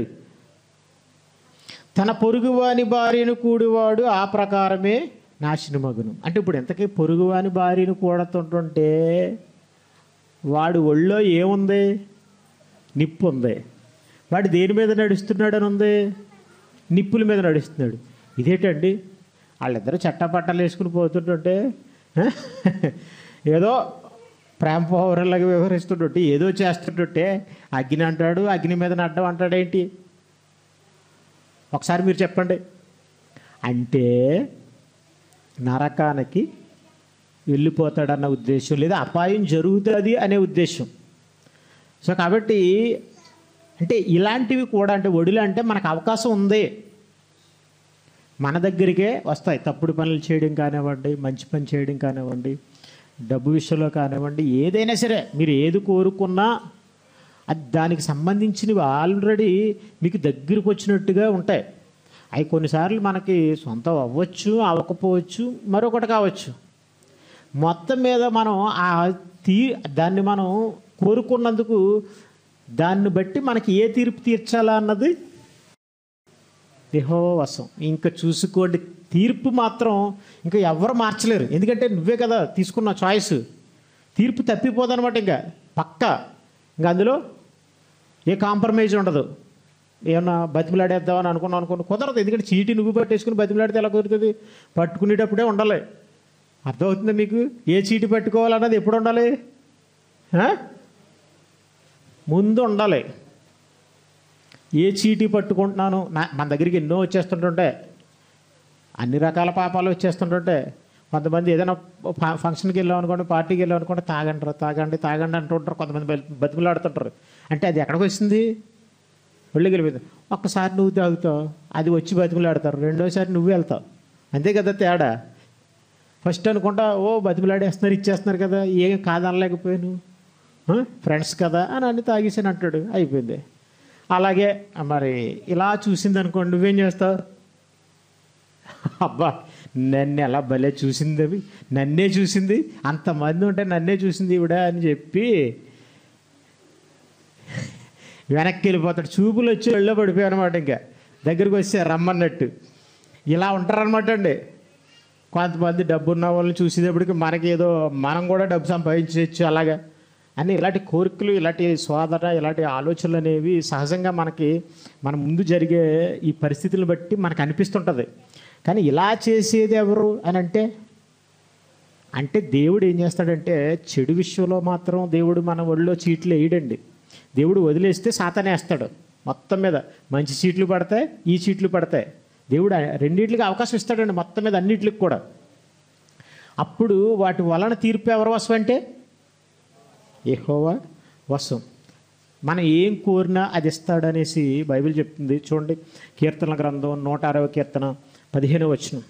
తన పొరుగువాని భార్యను కూడివాడు ఆ ప్రకారమే నాశనమగును అంటే ఇప్పుడు ఎంతకీ పొరుగువాని భార్యను కూడుతుంటుంటే వాడు ఒళ్ళో ఏముంది నిప్పు ఉంది వాడు దేని మీద నడుస్తున్నాడని ఉంది నిప్పుల మీద నడుస్తున్నాడు ఇదేంటండి వాళ్ళిద్దరూ చట్టపట్టాలు వేసుకుని పోతుంటుంటే ఆ? ఏదో ప్రేమ పౌరులాగా వ్యవహరిస్తుంటుంటే ఏదో చేస్తుంటుంటే అగ్ని అంటాడు అగ్ని మీద నడ్డం అంటాడేంటి ఒకసారి మీరు చెప్పండి అంటే నరకానికి వెళ్ళిపోతాడన్న ఉద్దేశం లేదా అపాయం జరుగుతుంది అనే ఉద్దేశం సో కాబట్టి అంటే ఇలాంటివి కూడా అంటే ఒడిలు అంటే మనకు అవకాశం ఉంది మన దగ్గరికే వస్తాయి తప్పుడు పనులు చేయడం కానివ్వండి మంచి పని చేయడం కానివ్వండి డబ్బు విషయంలో కానివ్వండి ఏదైనా సరే మీరు ఏది కోరుకున్నా అది దానికి సంబంధించినవి ఆల్రెడీ మీకు దగ్గరికి వచ్చినట్టుగా ఉంటాయి అవి కొన్నిసార్లు మనకి సొంతం అవ్వచ్చు అవ్వకపోవచ్చు మరొకటి కావచ్చు మొత్తం మీద మనం ఆ తీ దాన్ని మనం కోరుకున్నందుకు దాన్ని బట్టి మనకి ఏ తీర్పు తీర్చాలా అన్నది దేహోవశం ఇంకా చూసుకోండి తీర్పు మాత్రం ఇంకా ఎవరు మార్చలేరు ఎందుకంటే నువ్వే కదా తీసుకున్న చాయిస్ తీర్పు తప్పిపోదనమాట ఇంకా పక్క ఇంకా అందులో ఏ కాంప్రమైజ్ ఉండదు ఏమన్నా బతిమలాడేద్దామని అనుకున్నాం అనుకుని కుదరదు ఎందుకంటే చీటి నువ్వు పట్టేసుకుని బతిమలాడితే ఎలా కుదురుతుంది పట్టుకునేటప్పుడే ఉండాలి అర్థమవుతుందా మీకు ఏ చీటి పట్టుకోవాలన్నది ఎప్పుడు ఉండాలి ఆ? ముందు ఉండాలి ఏ చీటీ పట్టుకుంటున్నాను నా మన దగ్గరికి ఎన్నో వచ్చేస్తుంటుంటే అన్ని రకాల పాపాలు వచ్చేస్తుంటుంటే కొంతమంది ఏదైనా ఫ- ఫంక్షన్కి వెళ్ళాం అనుకోండి పార్టీకి వెళ్ళాం అనుకోండి తాగంటారు తాగండి తాగండి అంటుంటారు కొంతమంది బతి- బతిమలాడుతుంటారు అంటే అది ఎక్కడికి వస్తుంది ఒళ్ళకి వెళ్ళిపోయింది ఒక్కసారి నువ్వు తాగుతావు అది వచ్చి బతిమలాడతారు రెండోసారి నువ్వు వెళ్తావు అంతే కదా తేడా ఫస్ట్ అనుకుంటా ఓ బతిమలాడేస్తున్నారు ఇచ్చేస్తున్నారు కదా ఏం కాదనలేకపోయాను ఫ్రెండ్స్ కదా అని అన్ని తాగేసాను అంటాడు అయిపోయింది అలాగే మరి ఇలా చూసింది అనుకోండి నువ్వేం చేస్తావు అబ్బా నన్ను ఎలా భలే చూసింది అవి నన్నే చూసింది అంతమంది ఉంటే నన్నే చూసింది ఈవిడ అని చెప్పి వెనక్కి వెళ్ళిపోతాడు చూపులు వచ్చి వెళ్ళో పడిపోయాయి అనమాట ఇంకా దగ్గరికి వస్తే రమ్మన్నట్టు ఇలా ఉంటారనమాట అండి కొంతమంది డబ్బు ఉన్న వాళ్ళని చూసేటప్పటికి మనకి ఏదో మనం కూడా డబ్బు సంపాదించవచ్చు అలాగా అని ఇలాంటి కోరికలు ఇలాంటి సోదర ఇలాంటి ఆలోచనలు అనేవి సహజంగా మనకి మన ముందు జరిగే ఈ పరిస్థితులను బట్టి మనకు అనిపిస్తుంటుంది కానీ ఇలా చేసేది ఎవరు అని అంటే అంటే దేవుడు ఏం చేస్తాడంటే చెడు విషయంలో మాత్రం దేవుడు మన ఒళ్ళో చీట్లు వేయడండి దేవుడు వదిలేస్తే సాతనేస్తాడు మొత్తం మీద మంచి చీట్లు పడతాయి ఈ చీట్లు పడతాయి దేవుడు రెండింటికి అవకాశం ఇస్తాడండి మొత్తం మీద అన్నిటికి కూడా అప్పుడు వాటి వలన తీర్పు ఎవరు వశం అంటే ఏహోవా వశం మనం ఏం కోరినా అది ఇస్తాడనేసి బైబిల్ చెప్తుంది చూడండి కీర్తన గ్రంథం నూట అరవై కీర్తన పదిహేను వచనం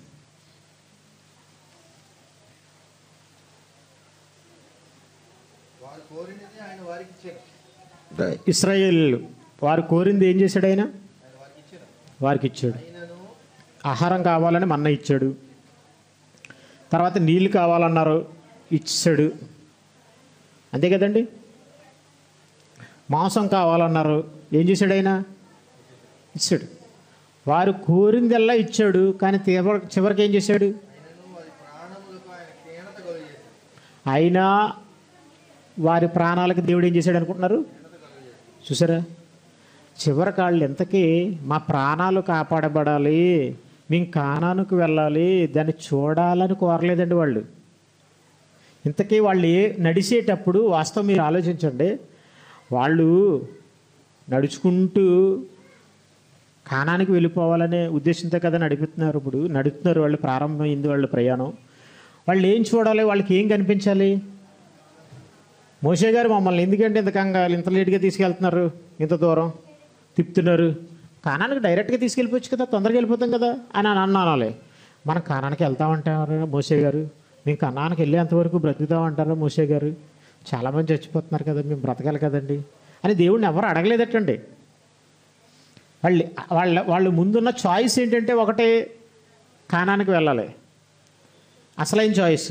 వారు కోరినది ఆయన వారికి ఇచ్చారు ఇస్రాయేల్ వారు కోరింది ఏం చేశాడు ఆయన ఆయన వారికి ఇచ్చారు వారికి ఇచ్చాడు ఆయనను ఆహారం కావాలని మన్న ఇచ్చాడు తర్వాత నీళ్ళు కావాలన్నారు ఇచ్చాడు అంతే కదండి మాంసం కావాలన్నారు ఏం చేశాడు ఆయన ఇచ్చాడు వారు కోరిందల్లా ఇచ్చాడు కానీ తీవ్ర చివరికి ఏం చేశాడు ఆయనను వారి ప్రాణములకు ఆయన క్షీణత కలుగజేశారు అయినా వారి ప్రాణాలకు దేవుడు ఏం చేశాడు అనుకుంటున్నారు చూసారా చివరి కాళ్ళు ఎంతకీ మా ప్రాణాలు కాపాడబడాలి మేము కానానికి వెళ్ళాలి దాన్ని చూడాలని కోరలేదండి వాళ్ళు ఇంతకీ వాళ్ళు ఏ నడిచేటప్పుడు వాస్తవం మీరు ఆలోచించండి వాళ్ళు నడుచుకుంటూ కానానికి వెళ్ళిపోవాలనే ఉద్దేశంతో కదా నడుపుతున్నారు ఇప్పుడు నడుపుతున్నారు వాళ్ళు ప్రారంభమైంది వాళ్ళ ప్రయాణం వాళ్ళు ఏం చూడాలి వాళ్ళకి ఏం కనిపించాలి మోషే గారు మమ్మల్ని ఎందుకంటే ఇంత కంగారు ఇంత లేట్గా తీసుకెళ్తున్నారు ఇంత దూరం తిప్పుతున్నారు కానానికి డైరెక్ట్గా తీసుకెళ్ళిపోవచ్చు కదా తొందరగా వెళ్ళిపోతాం కదా అని అని అన్నాలి మనం కానానికి వెళ్తామంటారు మోసే గారు మేము కన్నానికి వెళ్ళేంతవరకు బ్రతుకుతామంటారా మోసే గారు చాలామంది చచ్చిపోతున్నారు కదా మేము బ్రతకాలి కదండి అని దేవుడిని ఎవరు అడగలేదటండి వాళ్ళు వాళ్ళ వాళ్ళు ముందున్న చాయిస్ ఏంటంటే ఒకటే కానానికి వెళ్ళాలి అసలైన చాయిస్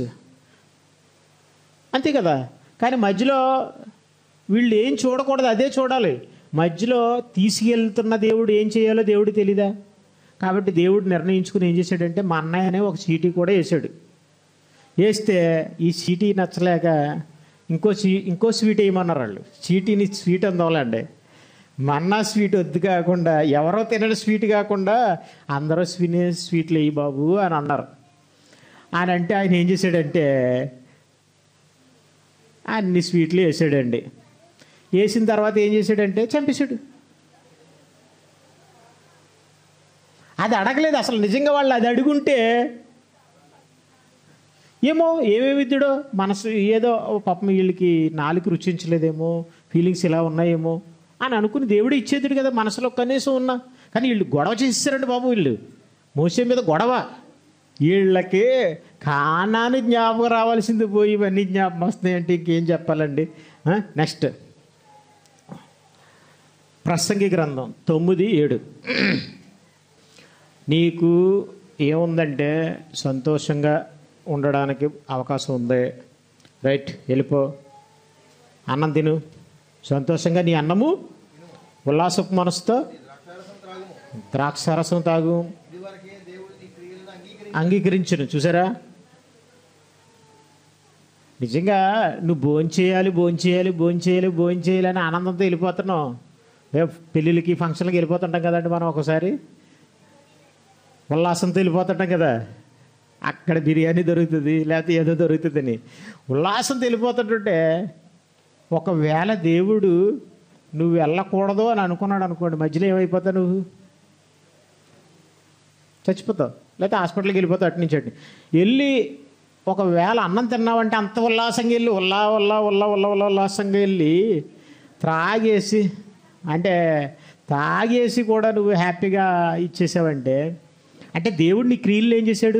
అంతే కదా కానీ మధ్యలో వీళ్ళు ఏం చూడకూడదు అదే చూడాలి మధ్యలో తీసుకెళ్తున్న దేవుడు ఏం చేయాలో దేవుడు తెలీదా కాబట్టి దేవుడు నిర్ణయించుకుని ఏం చేశాడంటే మా అన్నయ్య అనే ఒక చీటీ కూడా వేసాడు వేస్తే ఈ చీటీ నచ్చలేక ఇంకో చీ ఇంకో స్వీట్ వేయమన్నారు వాళ్ళు చీటీని స్వీట్ అందవాలండి మన్నా స్వీట్ వద్దు కాకుండా ఎవరో తినని స్వీట్ కాకుండా అందరూ స్వినే స్వీట్లు వేయి బాబు అని అన్నారు ఆయన అంటే ఆయన ఏం చేశాడంటే అన్ని స్వీట్లు వేసాడండి వేసిన తర్వాత ఏం చేశాడంటే చంపేశాడు అది అడగలేదు అసలు నిజంగా వాళ్ళు అది అడుగుంటే ఏమో ఏమేమి ఇద్దుడో మనసు ఏదో ఓ పాపం వీళ్ళకి నాలుగు రుచించలేదేమో ఫీలింగ్స్ ఇలా ఉన్నాయేమో అని అనుకుని దేవుడు ఇచ్చేదుడు కదా మనసులో కనీసం ఉన్నా కానీ వీళ్ళు గొడవ చేసేసారండి బాబు వీళ్ళు మోసే మీద గొడవ వీళ్ళకి కానాన్ని జ్ఞాపకం రావాల్సింది పోయి ఇవన్నీ జ్ఞాపకం వస్తాయంటే ఇంకేం చెప్పాలండి నెక్స్ట్ ప్రసంగి గ్రంథం తొమ్మిది ఏడు నీకు ఏముందంటే సంతోషంగా ఉండడానికి అవకాశం ఉంది రైట్ వెళ్ళిపో అన్నం తిను సంతోషంగా నీ అన్నము ఉల్లాసపు మనసుతో ద్రాక్షారసం త్రాగుము ద్రాక్షారసం తాగు ఇదివరకే దేవుడు నీ క్రియలను అంగీకరించి అంగీకరించను చూసారా నిజంగా నువ్వు భోంచేయాలి భోంచేయాలి భోంచేయాలి భోంచేయాలి అని ఆనందంతో వెళ్ళిపోతున్నావు ఏ పెళ్ళిళ్ళకి ఫంక్షన్లకి వెళ్ళిపోతుంటాం కదండి మనం ఒకసారి ఉల్లాసంతో వెళ్ళిపోతుంటాం కదా అక్కడ బిర్యానీ దొరుకుతుంది లేకపోతే ఏదో దొరుకుతుందని ఉల్లాసంతో వెళ్ళిపోతుంటుంటే ఒకవేళ దేవుడు నువ్వు వెళ్ళకూడదు అని అనుకున్నాడు అనుకోండి మధ్యలో ఏమైపోతావు నువ్వు చచ్చిపోతావు లేకపోతే హాస్పిటల్కి వెళ్ళిపోతావు అటు నుంచి అటు వెళ్ళి ఒకవేళ అన్నం తిన్నావంటే అంత ఉల్లాసంగా వెళ్ళి ఉల్లా ఉల్లా ఉల్లా ఉల్లా ఉల్లా ఉల్లాసంగా వెళ్ళి త్రాగేసి అంటే తాగేసి కూడా నువ్వు హ్యాపీగా ఇచ్చేసావంటే అంటే దేవుడు నీ క్రియలు ఏం చేశాడు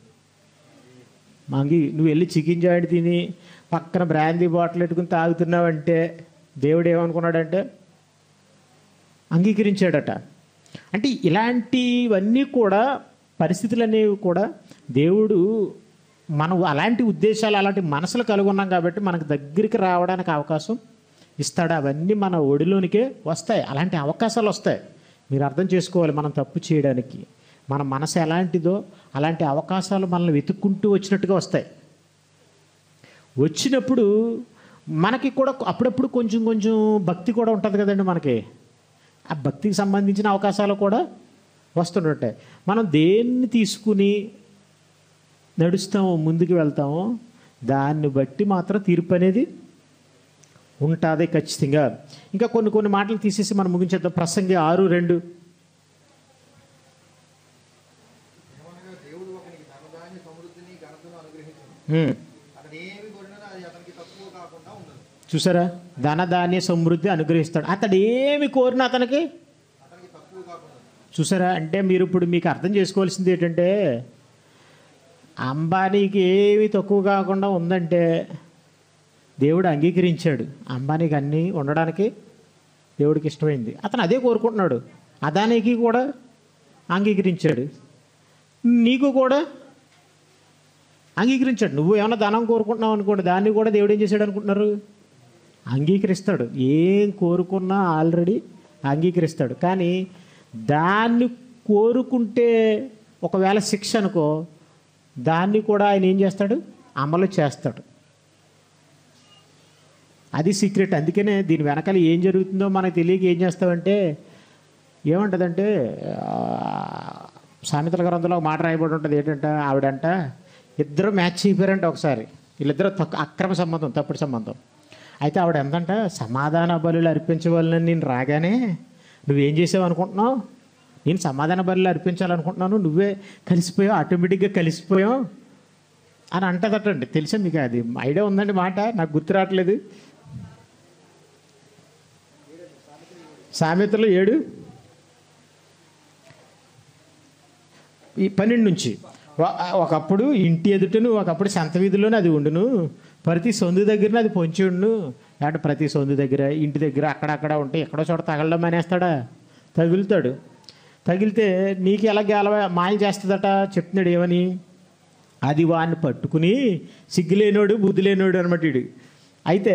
మంగి నువ్వు వెళ్ళి చికెన్ జాయింట్ తిని పక్కన బ్రాందీ బాటిల్ పెట్టుకుని తాగుతున్నావంటే దేవుడు ఏమనుకున్నాడంటే అంగీకరించాడట అంటే ఇలాంటివన్నీ కూడా పరిస్థితులు అనేవి కూడా దేవుడు మనం అలాంటి ఉద్దేశాలు అలాంటి మనసులు కలిగి ఉన్నాం కాబట్టి మనకు దగ్గరికి రావడానికి అవకాశం ఇస్తాడు అవన్నీ మన ఒడిలోనికే వస్తాయి అలాంటి అవకాశాలు వస్తాయి మీరు అర్థం చేసుకోవాలి మనం తప్పు చేయడానికి మన మనసు ఎలాంటిదో అలాంటి అవకాశాలు మనల్ని వెతుక్కుంటూ వచ్చినట్టుగా వస్తాయి వచ్చినప్పుడు మనకి కూడా అప్పుడప్పుడు కొంచెం కొంచెం భక్తి కూడా ఉంటుంది కదండి మనకి ఆ భక్తికి సంబంధించిన అవకాశాలు కూడా వస్తుంటాయి మనం దేన్ని తీసుకుని నడుస్తామో ముందుకు వెళ్తామో దాన్ని బట్టి మాత్రం తీర్పు అనేది ఉంటుంది ఖచ్చితంగా ఇంకా కొన్ని కొన్ని మాటలు తీసేసి మనం ముగించేద్దాం ప్రసంగి ఆరు రెండు ఏమనగా దేవుడు ఒకనికి ధనదాన్ని సమృద్ధిని ఘనతను అనుగ్రహించను హ్మ్. అతడు ఏమి కొరినదో అది అతనికి తక్కువ కాకుండా ఉండదు చూసారా ధనధాన్య సమృద్ధి అనుగ్రహిస్తాడు అతడు ఏమి కోరిన అతనికి అతనికి తక్కువ కాకుండా ఉండదు. చూసారా అంటే మీరు ఇప్పుడు మీకు అర్థం చేసుకోవాల్సింది ఏంటంటే అంబానీకి ఏమి తక్కువ కాకుండా ఉందంటే దేవుడు అంగీకరించాడు అంబానీకి అన్నీ ఉండడానికి దేవుడికి ఇష్టమైంది అతను అదే కోరుకుంటున్నాడు అదానికి కూడా అంగీకరించాడు నీకు కూడా అంగీకరించాడు నువ్వు ఏమైనా ధనం కోరుకుంటున్నావు అనుకోండి దాన్ని కూడా దేవుడు ఏం చేశాడు అనుకుంటున్నారు అంగీకరిస్తాడు ఏం కోరుకున్నా ఆల్రెడీ అంగీకరిస్తాడు కానీ దాన్ని కోరుకుంటే ఒకవేళ శిక్ష అనుకో దాన్ని కూడా ఆయన ఏం చేస్తాడు అమలు చేస్తాడు అది సీక్రెట్ అందుకనే దీని వెనకాల ఏం జరుగుతుందో మనకు తెలియక ఏం చేస్తామంటే ఏమంటుందంటే ఆ, సామెతల గ్రంథంలో ఒక మాట రాయబడి ఉంటుంది ఏంటంటే ఆవిడంట ఇద్దరు మ్యాచ్ అయిపోయారంట ఒకసారి వీళ్ళిద్దరు తక్కు అక్రమ సంబంధం తప్పుడు సంబంధం అయితే ఆవిడ ఎంతంట సమాధాన బలులు అర్పించవాలని నేను రాగానే నువ్వేం చేసావు అనుకుంటున్నావు నేను సమాధాన బలులు అర్పించాలనుకుంటున్నాను నువ్వే కలిసిపోయావు ఆటోమేటిక్గా కలిసిపోయావు అని అంటదటండి తెలుసా మీకు అది ఐడియా ఉందండి మాట నాకు గుర్తు రావట్లేదు సామెతలు ఏడు ఈ పన్నెండు నుంచి ఒక- ఒకప్పుడు ఇంటి ఎదుటను ఒకప్పుడు సంత వీధిలోనే అది ఉండును ప్రతి సొందు దగ్గరనే అది పొంచి ఉండు అంటే ప్రతి సొందు దగ్గర ఇంటి దగ్గర అక్కడక్కడ ఉంటే ఎక్కడో చోట తగలడం మానేస్తాడా తగులుతాడు తగిలితే నీకు ఎలా గెలవ మాయలు చేస్తుందట చెప్తున్నాడు ఏమని అది వాడిని పట్టుకుని సిగ్గులేనోడు బుద్ధి లేనోడు అనమాట వీడు అయితే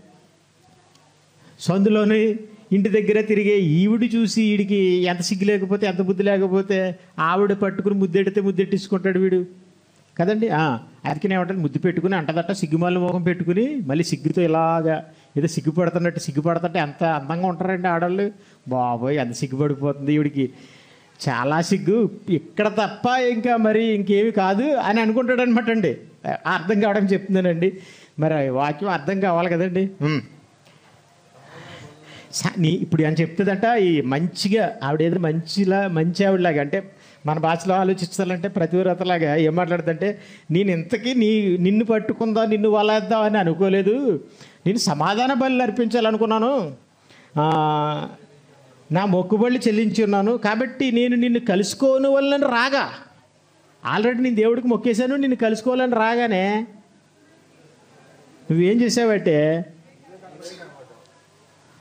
సందులోని ఇంటి దగ్గర తిరిగే ఈవిడి చూసి వీడికి ఎంత సిగ్గు లేకపోతే ఎంత బుద్ధి లేకపోతే ఆవిడ పట్టుకుని ముద్దెడితే ముద్దెట్టించుకుంటాడు వీడు కదండి ఆ, అందుకనే ఏమంటారు ముద్దు పెట్టుకుని అంటదట సిగ్గుమాల ముఖం పెట్టుకుని మళ్ళీ సిగ్గుతో ఇలాగా ఏదో సిగ్గుపడుతున్నట్టు సిగ్గుపడుతుంటే ఎంత అందంగా ఉంటారండి ఆడవాళ్ళు బాబోయ్ ఎంత సిగ్గుపడిపోతుంది ఈవిడికి చాలా సిగ్గు ఇక్కడ తప్ప ఇంకా మరి ఇంకేమి కాదు అని అనుకుంటాడు అనమాట అండి అర్థం కావడం చెప్తున్నానండి మరి వాక్యం అర్థం కావాలి కదండి ఉమ్. స- నీ ఇప్పుడు అని చెప్తుందంట ఈ మంచిగా ఆవిడ ఏదో మంచిలా మంచి ఆవిడలాగా అంటే మన భాషలో ఆలోచించాలంటే ప్రతివ్రతలాగా ఏం మాట్లాడుతుంటే నేను ఇంతకీ నీ నిన్ను పట్టుకుందా నిన్ను వలేద్దాం అని అనుకోలేదు నేను సమాధాన బలి అర్పించాలనుకున్నాను ఆ, నా మొక్కుబళ్ళు చెల్లించి ఉన్నాను కాబట్టి నేను నిన్ను కలుసుకోని వాళ్ళని రాగా ఆల్రెడీ నేను దేవుడికి మొక్కేశాను నిన్ను కలుసుకోవాలని రాగానే నువ్వేం చేసావంటే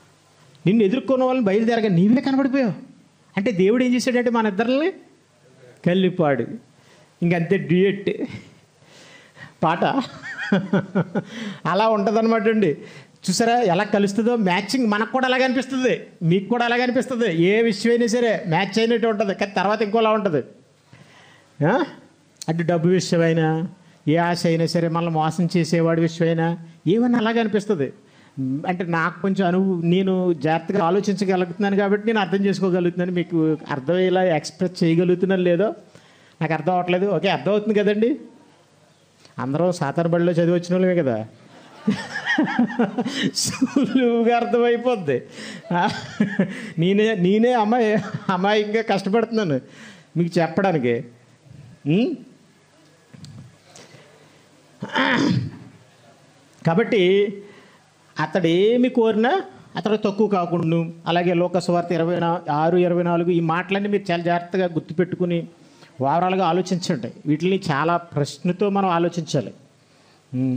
నిన్ను ఎదుర్కొన్న వాళ్ళని బయలుదేరగా నీవే కనబడిపోయావు అంటే దేవుడు ఏం చేశాడంటే మన ఇద్దరిని కల్లిపాడు ఇంకంతే డ్యూయట్ పాట అలా ఉంటుందన్నమాట అండి చూసారా ఎలా కలుస్తుందో మ్యాచింగ్ మనకు కూడా అలాగే అనిపిస్తుంది మీకు కూడా అలాగే అనిపిస్తుంది ఏ విషయం అయినా సరే మ్యాచ్ అయినట్టు ఉంటుంది కానీ తర్వాత ఇంకోలా ఉంటుంది ఆ? అటు డబ్బు విషయమైనా ఏ ఆశ అయినా సరే మళ్ళీ మోసం చేసేవాడి విషయమైనా ఏమన్నా అలాగే అనిపిస్తుంది మ్, అంటే నాకు కొంచెం అనుభవం నేను జాగ్రత్తగా ఆలోచించగలుగుతున్నాను కాబట్టి నేను అర్థం చేసుకోగలుగుతున్నాను మీకు అర్థమయ్యేలా ఎక్స్ప్రెస్ చేయగలుగుతున్నాను లేదో నాకు అర్థం అవ్వట్లేదు ఓకే అర్థం అవుతుంది కదండి అందరూ సాతాన బడిలో చదివి వచ్చిన వాళ్ళమే కదా సులువుగా అర్థమైపోద్ది ఆ, నేనే నేనే అమ్మాయి అమ్మాయిగా కష్టపడుతున్నాను మీకు చెప్పడానికి ఉం? కాబట్టి అతడు ఏమి కోరినా అతడు తక్కువ కాకుండా అలాగే లోకస్వార్త ఇరవై నా ఆరు ఇరవై నాలుగు ఈ మాటలన్నీ మీరు చాలా జాగ్రత్తగా గుర్తుపెట్టుకుని ఓవరాల్గా ఆలోచించండి వీటిని చాలా ప్రశ్నతో మనం ఆలోచించాలి ఉం.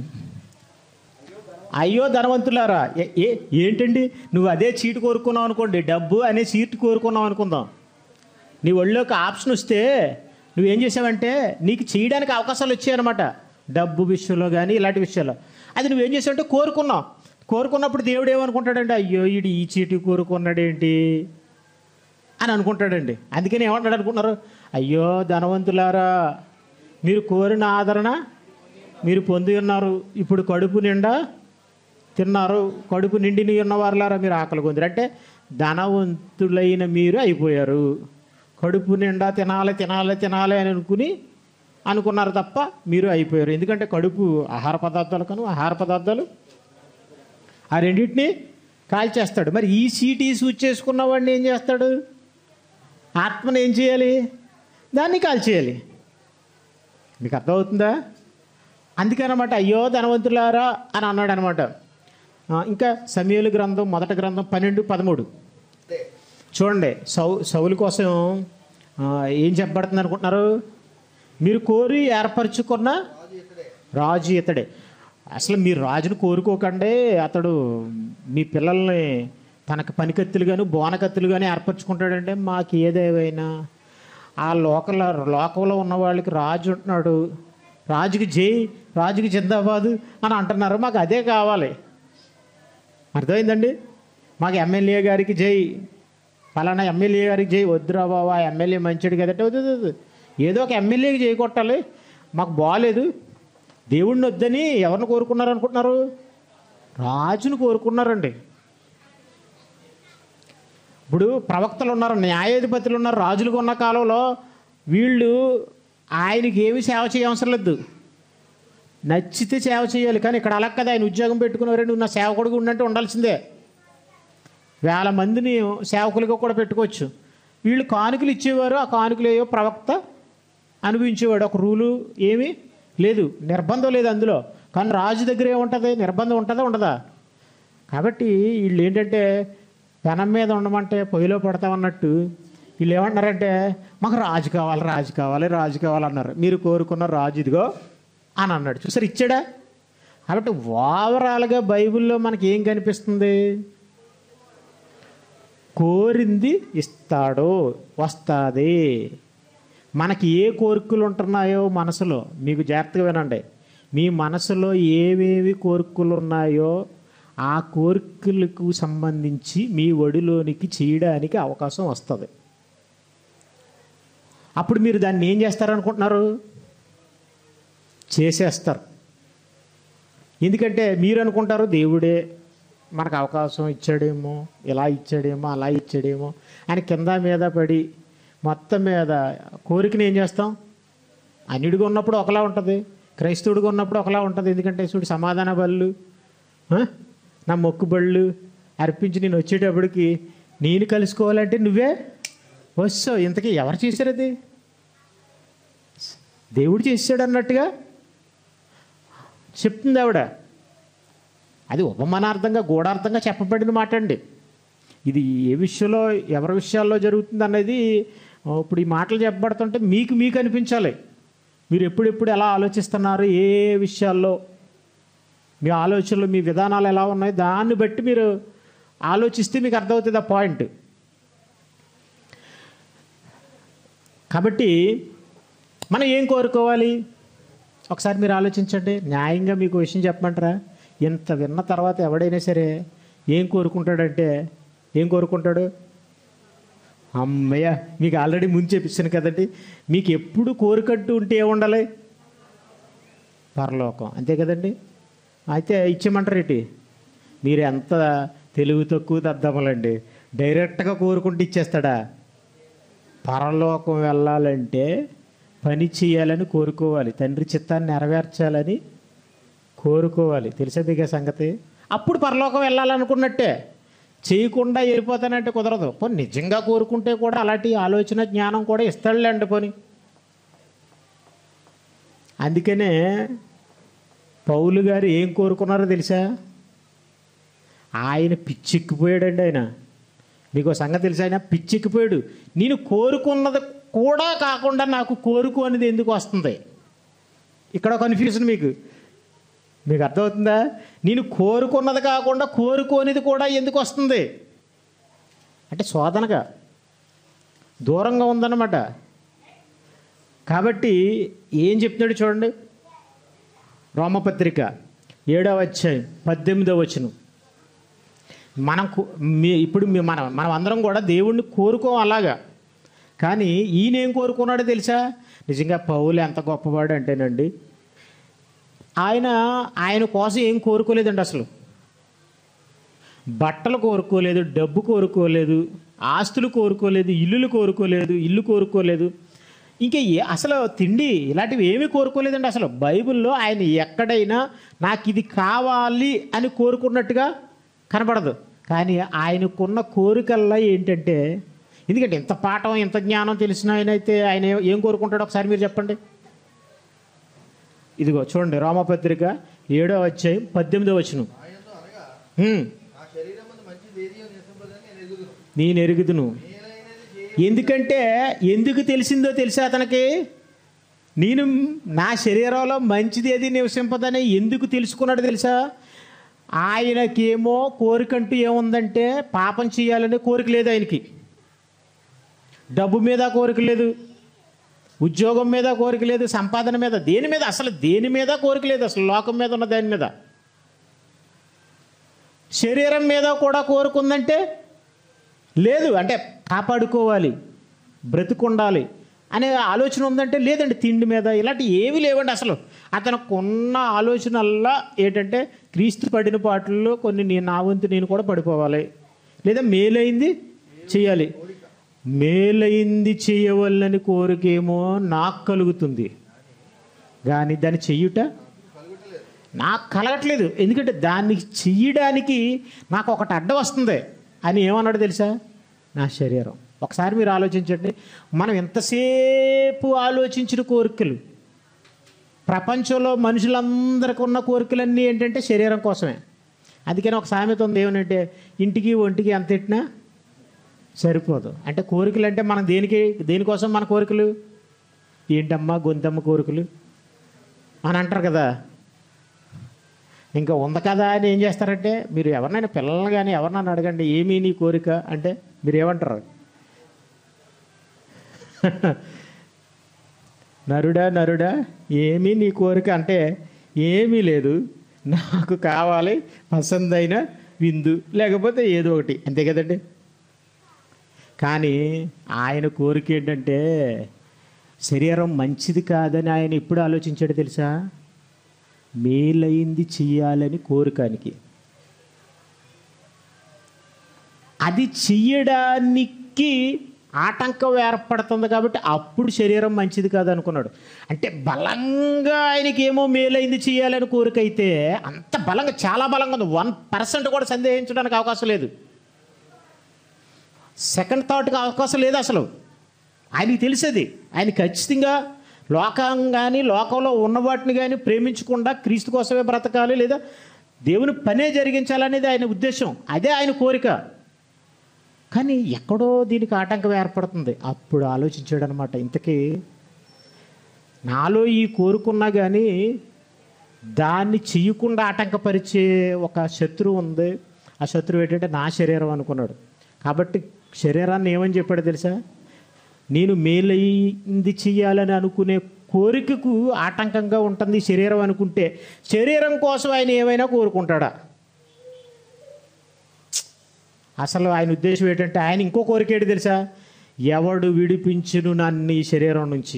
అయ్యో ధనవంతులారా ఏ ఏ- ఏంటండి నువ్వు అదే చీటు కోరుకున్నావు అనుకోండి డబ్బు అనే చీటు కోరుకున్నావు అనుకుందాం నీ ఒళ్ళోకి ఆప్షన్ వస్తే నువ్వేం చేసావంటే నీకు చేయడానికి అవకాశాలు వచ్చాయన్నమాట డబ్బు విషయంలో కానీ ఇలాంటి విషయాల్లో అది నువ్వేం చేసావంటే కోరుకున్నావు కోరుకున్నప్పుడు దేవుడు ఏమనుకుంటాడంటే అయ్యో ఈడు ఈ చీటి కోరుకున్నాడేంటి అని అనుకుంటాడండి అందుకని ఏమంటాడు అనుకుంటున్నారు అయ్యో ధనవంతులారా మీరు కోరిన ఆదరణ మీరు పొంది ఉన్నారు ఇప్పుడు కడుపు నిండా తిన్నారు కడుపు నిండిని ఉన్నవారులారా మీరు ఆకలి కొందరు అంటే ధనవంతులైన మీరు అయిపోయారు కడుపు నిండా తినాలి తినాలి తినాలి అని అనుకుని అనుకున్నారు తప్ప మీరు అయిపోయారు ఎందుకంటే కడుపు ఆహార పదార్థాలు కను ఆహార పదార్థాలు ఆ రెండింటిని కాల్చేస్తాడు మరి ఈ సీటీ సూచ్ చేసుకున్న వాడిని ఏం చేస్తాడు ఆత్మను ఏం చేయాలి దాన్ని కాల్చేయాలి మీకు అర్థమవుతుందా అందుకనమాట అయ్యో ధనవంతులారా అని అన్నాడు అనమాట ఇంకా సమయలు గ్రంథం మొదటి గ్రంథం పన్నెండు పదమూడు అంతే చూడండి సౌ సౌలు కోసం ఆ, ఏం చెప్పబడుతుంది అనుకుంటున్నారు మీరు కోరి ఏర్పరచుకున్న రాజు ఇతడే రాజు ఇతడే అసలు మీరు రాజును కోరుకోకండి అతడు మీ పిల్లల్ని తనకు పనికత్తులుగాను బోనకత్తులుగానే ఏర్పరచుకుంటాడంటే మాకు ఏదేవైనా ఆ లోకల లోకంలో ఉన్న వాళ్ళకి రాజు ఉంటున్నాడు రాజుకి జై రాజుకి జిందాబాదు అని అంటున్నారు మాకు అదే కావాలి అర్థమైందండి మాకు ఎమ్మెల్యే గారికి జై ఫలానా ఎమ్మెల్యే గారికి జై వద్దురా బాబా ఎమ్మెల్యే మంచిడు కదంటే వద్దు వద్దు, వద్దు ఏదో ఒక ఎమ్మెల్యేకి జై కొట్టాలి మాకు బాగాలేదు దేవుణ్ణి వద్దని ఎవరిని కోరుకున్నారు అనుకుంటున్నారు రాజును కోరుకున్నారండి ఇప్పుడు ప్రవక్తలు ఉన్నారు న్యాయాధిపతులు ఉన్నారు రాజులుగా ఉన్న కాలంలో వీళ్ళు ఆయనకి ఏమి సేవ చేయవసరం లేదు నచ్చితే సేవ చేయాలి కానీ ఇక్కడ అలా కదా ఆయన ఉద్యోగం పెట్టుకున్నవారే నువ్వు నా సేవకుడిగా ఉన్నట్టు ఉండాల్సిందే వేల మందిని సేవకులుగా కూడా పెట్టుకోవచ్చు వీళ్ళు కానుకలు ఇచ్చేవారు ఆ కానుకలు ఏవో ప్రవక్త అనుభవించేవాడు ఒక రూలు ఏమీ లేదు నిర్బంధం లేదు అందులో కానీ రాజు దగ్గర ఏముంటుంది నిర్బంధం ఉంటుందా ఉండదా కాబట్టి వీళ్ళు ఏంటంటే పెనం మీద ఉండమంటే పొయ్యిలో పడతామన్నట్టు వీళ్ళు ఏమంటున్నారంటే మాకు రాజు కావాలి రాజు కావాలి రాజు కావాలన్నారు మీరు కోరుకున్న రాజు ఇదిగో అని అన్నాడు చూసారు ఇచ్చాడా కాబట్టి ఓవరాల్గా బైబిల్లో మనకి ఏం కనిపిస్తుంది కోరింది ఇస్తాడు వస్తుంది మనకి ఏ కోరికలు ఉంటున్నాయో మనసులో మీకు జాగ్రత్తగా వినండి మీ మనసులో ఏవేవి కోరికలు ఉన్నాయో ఆ కోరికలకు సంబంధించి మీ ఒడిలోనికి చేయడానికి అవకాశం వస్తుంది అప్పుడు మీరు దాన్ని ఏం చేస్తారనుకుంటున్నారు చేసేస్తారు ఎందుకంటే మీరు అనుకుంటారు దేవుడే మనకు అవకాశం ఇచ్చాడేమో ఇలా ఇచ్చాడేమో అలా ఇచ్చాడేమో అని కింద మీద పడి మొత్తం మీద కోరికని ఏం చేస్తాం అన్యుడిగా ఉన్నప్పుడు ఒకలా ఉంటుంది క్రైస్తవుడిగా ఉన్నప్పుడు ఒకలా ఉంటుంది ఎందుకంటే చూడు సమాధాన బళ్ళు ఆ? నా మొక్కుబళ్ళు అర్పించి నేను వచ్చేటప్పటికి నేను కలుసుకోవాలంటే నువ్వే వస్తావు ఇంతకీ ఎవరు చేశారు అది దేవుడు చేశాడు అన్నట్టుగా చెప్తుంది ఆవిడ అది ఉపమానార్థంగా గూఢార్థంగా చెప్పబడిన మాట అండి ఇది ఏ విషయంలో ఎవరి విషయాల్లో జరుగుతుంది అనేది ఆ, ఇప్పుడు ఈ మాటలు చెప్పబడుతుంటే మీకు మీకు అనిపించాలి మీరు ఎప్పుడెప్పుడు ఎలా ఆలోచిస్తున్నారు ఏ ఏ విషయాల్లో మీ ఆలోచనలు మీ విధానాలు ఎలా ఉన్నాయి దాన్ని బట్టి మీరు ఆలోచిస్తే మీకు అర్థమవుతుంది ఆ పాయింట్ కాబట్టి మనం ఏం కోరుకోవాలి ఒకసారి మీరు ఆలోచించండి న్యాయంగా మీకు విషయం చెప్పమంటారా ఇంత విన్న తర్వాత ఎవడైనా సరే ఏం కోరుకుంటాడంటే ఏం కోరుకుంటాడు అమ్మయ్య మీకు ఆల్రెడీ ముందు చెప్పిస్తాను కదండి మీకు ఎప్పుడు కోరికట్టు ఉంటే ఏముండాలి పరలోకం అంతే కదండి అయితే ఇచ్చేయమంటారు ఏంటి మీరు ఎంత తెలివి తక్కువ దద్దమలండి డైరెక్ట్గా కోరుకుంటూ ఇచ్చేస్తాడా పరలోకం వెళ్ళాలంటే పని చేయాలని కోరుకోవాలి తండ్రి చిత్తాన్ని నెరవేర్చాలని కోరుకోవాలి తెలుసా మీకు ఆ సంగతి అప్పుడు పరలోకం వెళ్ళాలనుకున్నట్టే చేయకుండా వెళ్ళిపోతానంటే కుదరదు పోనీ నిజంగా కోరుకుంటే కూడా అలాంటి ఆలోచన జ్ఞానం కూడా ఇస్తాడులేండి పోని అందుకనే పౌలు గారు ఏం కోరుకున్నారో తెలుసా ఆయన పిచ్చెక్కిపోయాడండి ఆయన మీకు ఓ సంగతి తెలుసా ఆయన పిచ్చెక్కిపోయాడు నేను కోరుకున్నది కూడా కాకుండా నాకు కోరుకు అనేది ఎందుకు వస్తుంది ఇక్కడ కన్ఫ్యూజన్ మీకు మీకు అర్థమవుతుందా నేను కోరుకున్నది కాకుండా కోరుకోనిది కూడా ఎందుకు వస్తుంది అంటే శోధనగా దూరంగా ఉందన్నమాట కాబట్టి ఏం చెప్తున్నాడు చూడండి రోమపత్రిక ఏడవ అధ్యాయం పద్దెనిమిదవ వచనం మనం కో- మీ- ఇప్పుడు మీ- మనం మనం అందరం కూడా దేవుణ్ణి కోరుకోం అలాగా కానీ ఈయన ఏం కోరుకున్నాడో తెలుసా నిజంగా పౌలు ఎంత గొప్పవాడు అంటేనండి ఆయన ఆయన కోసం ఏం కోరుకోలేదండి అసలు బట్టలు కోరుకోలేదు డబ్బు కోరుకోలేదు ఆస్తులు కోరుకోలేదు ఇల్లులు కోరుకోలేదు ఇల్లు కోరుకోలేదు ఇంకా ఏ అసలు తిండి ఇలాంటివి ఏమీ కోరుకోలేదండి అసలు బైబిల్లో ఆయన ఎక్కడైనా నాకు ఇది కావాలి అని కోరుకున్నట్టుగా కనబడదు కానీ ఆయనకున్న కోరికల్లా ఏంటంటే ఎందుకంటే ఇంత పాఠం ఇంత జ్ఞానం తెలిసిన ఆయన అయితే ఆయన ఏ- ఏం కోరుకుంటాడో ఒకసారి మీరు చెప్పండి ఇదిగో చూడండి రామపత్రిక ఏడో అధ్యాయం పద్దెనిమిదో వచనం ఆయనతో అనగా హ్మ్, నా శరీరం మంచిది ఏది అని నిసంపదని నేను ఎదుగును నేను ఎరుగుదును మేలైనది చేయ ఎందుకంటే ఎందుకు తెలిసిందో తెలుసా అతనికి నేను నా శరీరంలో మంచిది ఏది నివసింపదని ఎందుకు తెలుసుకున్నాడు తెలుసా ఆయనకేమో కోరికంటూ ఏముందంటే పాపం చేయాలనే కోరిక లేదు ఆయనకి డబ్బు మీద కోరిక లేదు ఉద్యోగం మీద కోరిక లేదు సంపాదన మీద దేని మీద అసలు దేని మీద కోరిక లేదు అసలు లోకం మీద ఉన్న దాని మీద శరీరం మీద కూడా కోరుకుందంటే లేదు అంటే కాపాడుకోవాలి బ్రతుకుండాలి అనే ఆలోచన ఉందంటే లేదండి తిండి మీద ఇలాంటి ఏమీ లేవండి అసలు అతనికి ఉన్న ఆలోచనల్లా ఏంటంటే క్రీస్తు పడిన పాటల్లో కొన్ని నేను నా వంతు నేను కూడా పడిపోవాలి లేదా మేలైంది చేయాలి మేలైంది చేయవలనని కోరికేమో నాకు కలుగుతుంది కానీ దాన్ని చెయ్యుట నాకు కలగట్లేదు ఎందుకంటే దాన్ని చెయ్యడానికి నాకు ఒకటి అడ్డం వస్తుంది అని ఏమన్నాడు తెలుసా నా శరీరం ఒకసారి మీరు ఆలోచించండి మనం ఎంతసేపు ఆలోచించిన కోరికలు ప్రపంచంలో మనుషులందరికీ ఉన్న కోరికలన్నీ ఏంటంటే శరీరం కోసమే అందుకని ఒక సామెత ఉంది ఏమనంటే ఇంటికి ఒంటికి ఎంత ఇట్టినా సరిపోదు అంటే కోరికలు అంటే మనం దేనికి దేనికోసం మన కోరికలు ఏంటమ్మా గొంతమ్మ కోరికలు అని అంటారు కదా ఇంకా ఉంది కదా అని ఏం చేస్తారంటే మీరు ఎవరినైనా పిల్లల్ని కానీ ఎవరినైనా అడగండి ఏమీ నీ కోరిక అంటే మీరు ఏమంటారు నరుడా నరుడా ఏమీ నీ కోరిక అంటే ఏమీ లేదు నాకు కావాలి పసందైన విందు లేకపోతే ఏదో ఒకటి అంతే కదండి కానీ ఆయన కోరిక ఏంటంటే శరీరం మంచిది కాదని ఆయన ఎప్పుడు ఆలోచించాడు తెలుసా మేలైంది చెయ్యాలని కోరికానికి అది చెయ్యడానికి ఆటంకం ఏర్పడుతుంది కాబట్టి అప్పుడు శరీరం మంచిది కాదు అనుకున్నాడు అంటే బలంగా ఆయనకి ఏమో మేలైంది చేయాలని కోరిక అయితే అంత బలంగా చాలా బలంగా ఉంది వన్ పర్సెంట్ కూడా సందేహించడానికి అవకాశం లేదు సెకండ్ థాట్కి అవకాశం లేదు అసలు ఆయనకి తెలిసేది ఆయన ఖచ్చితంగా లోకం కానీ లోకంలో ఉన్న వాటిని కానీ ప్రేమించకుండా క్రీస్తు కోసమే బ్రతకాలి లేదా దేవుని పనే జరిగించాలనేది ఆయన ఉద్దేశం అదే ఆయన కోరిక కానీ ఎక్కడో దీనికి ఆటంకం ఏర్పడుతుంది అప్పుడు ఆలోచించాడు అనమాట ఇంతకీ నాలో ఈ కోరుకున్నా కానీ దాన్ని చెయ్యకుండా ఆటంకపరిచే ఒక శత్రువు ఉంది ఆ శత్రువు ఏంటంటే నా శరీరం అనుకున్నాడు కాబట్టి శరీరాన్ని ఏమని చెప్పాడు తెలుసా నేను మేలైంది చెయ్యాలని అనుకునే కోరికకు ఆటంకంగా ఉంటుంది శరీరం అనుకుంటే శరీరం కోసం ఆయన ఏమైనా కోరుకుంటాడా అసలు ఆయన ఉద్దేశం ఏంటంటే ఆయన ఇంకో కోరిక ఏంటి తెలుసా ఎవడు విడిపించును నన్ను ఈ శరీరం నుంచి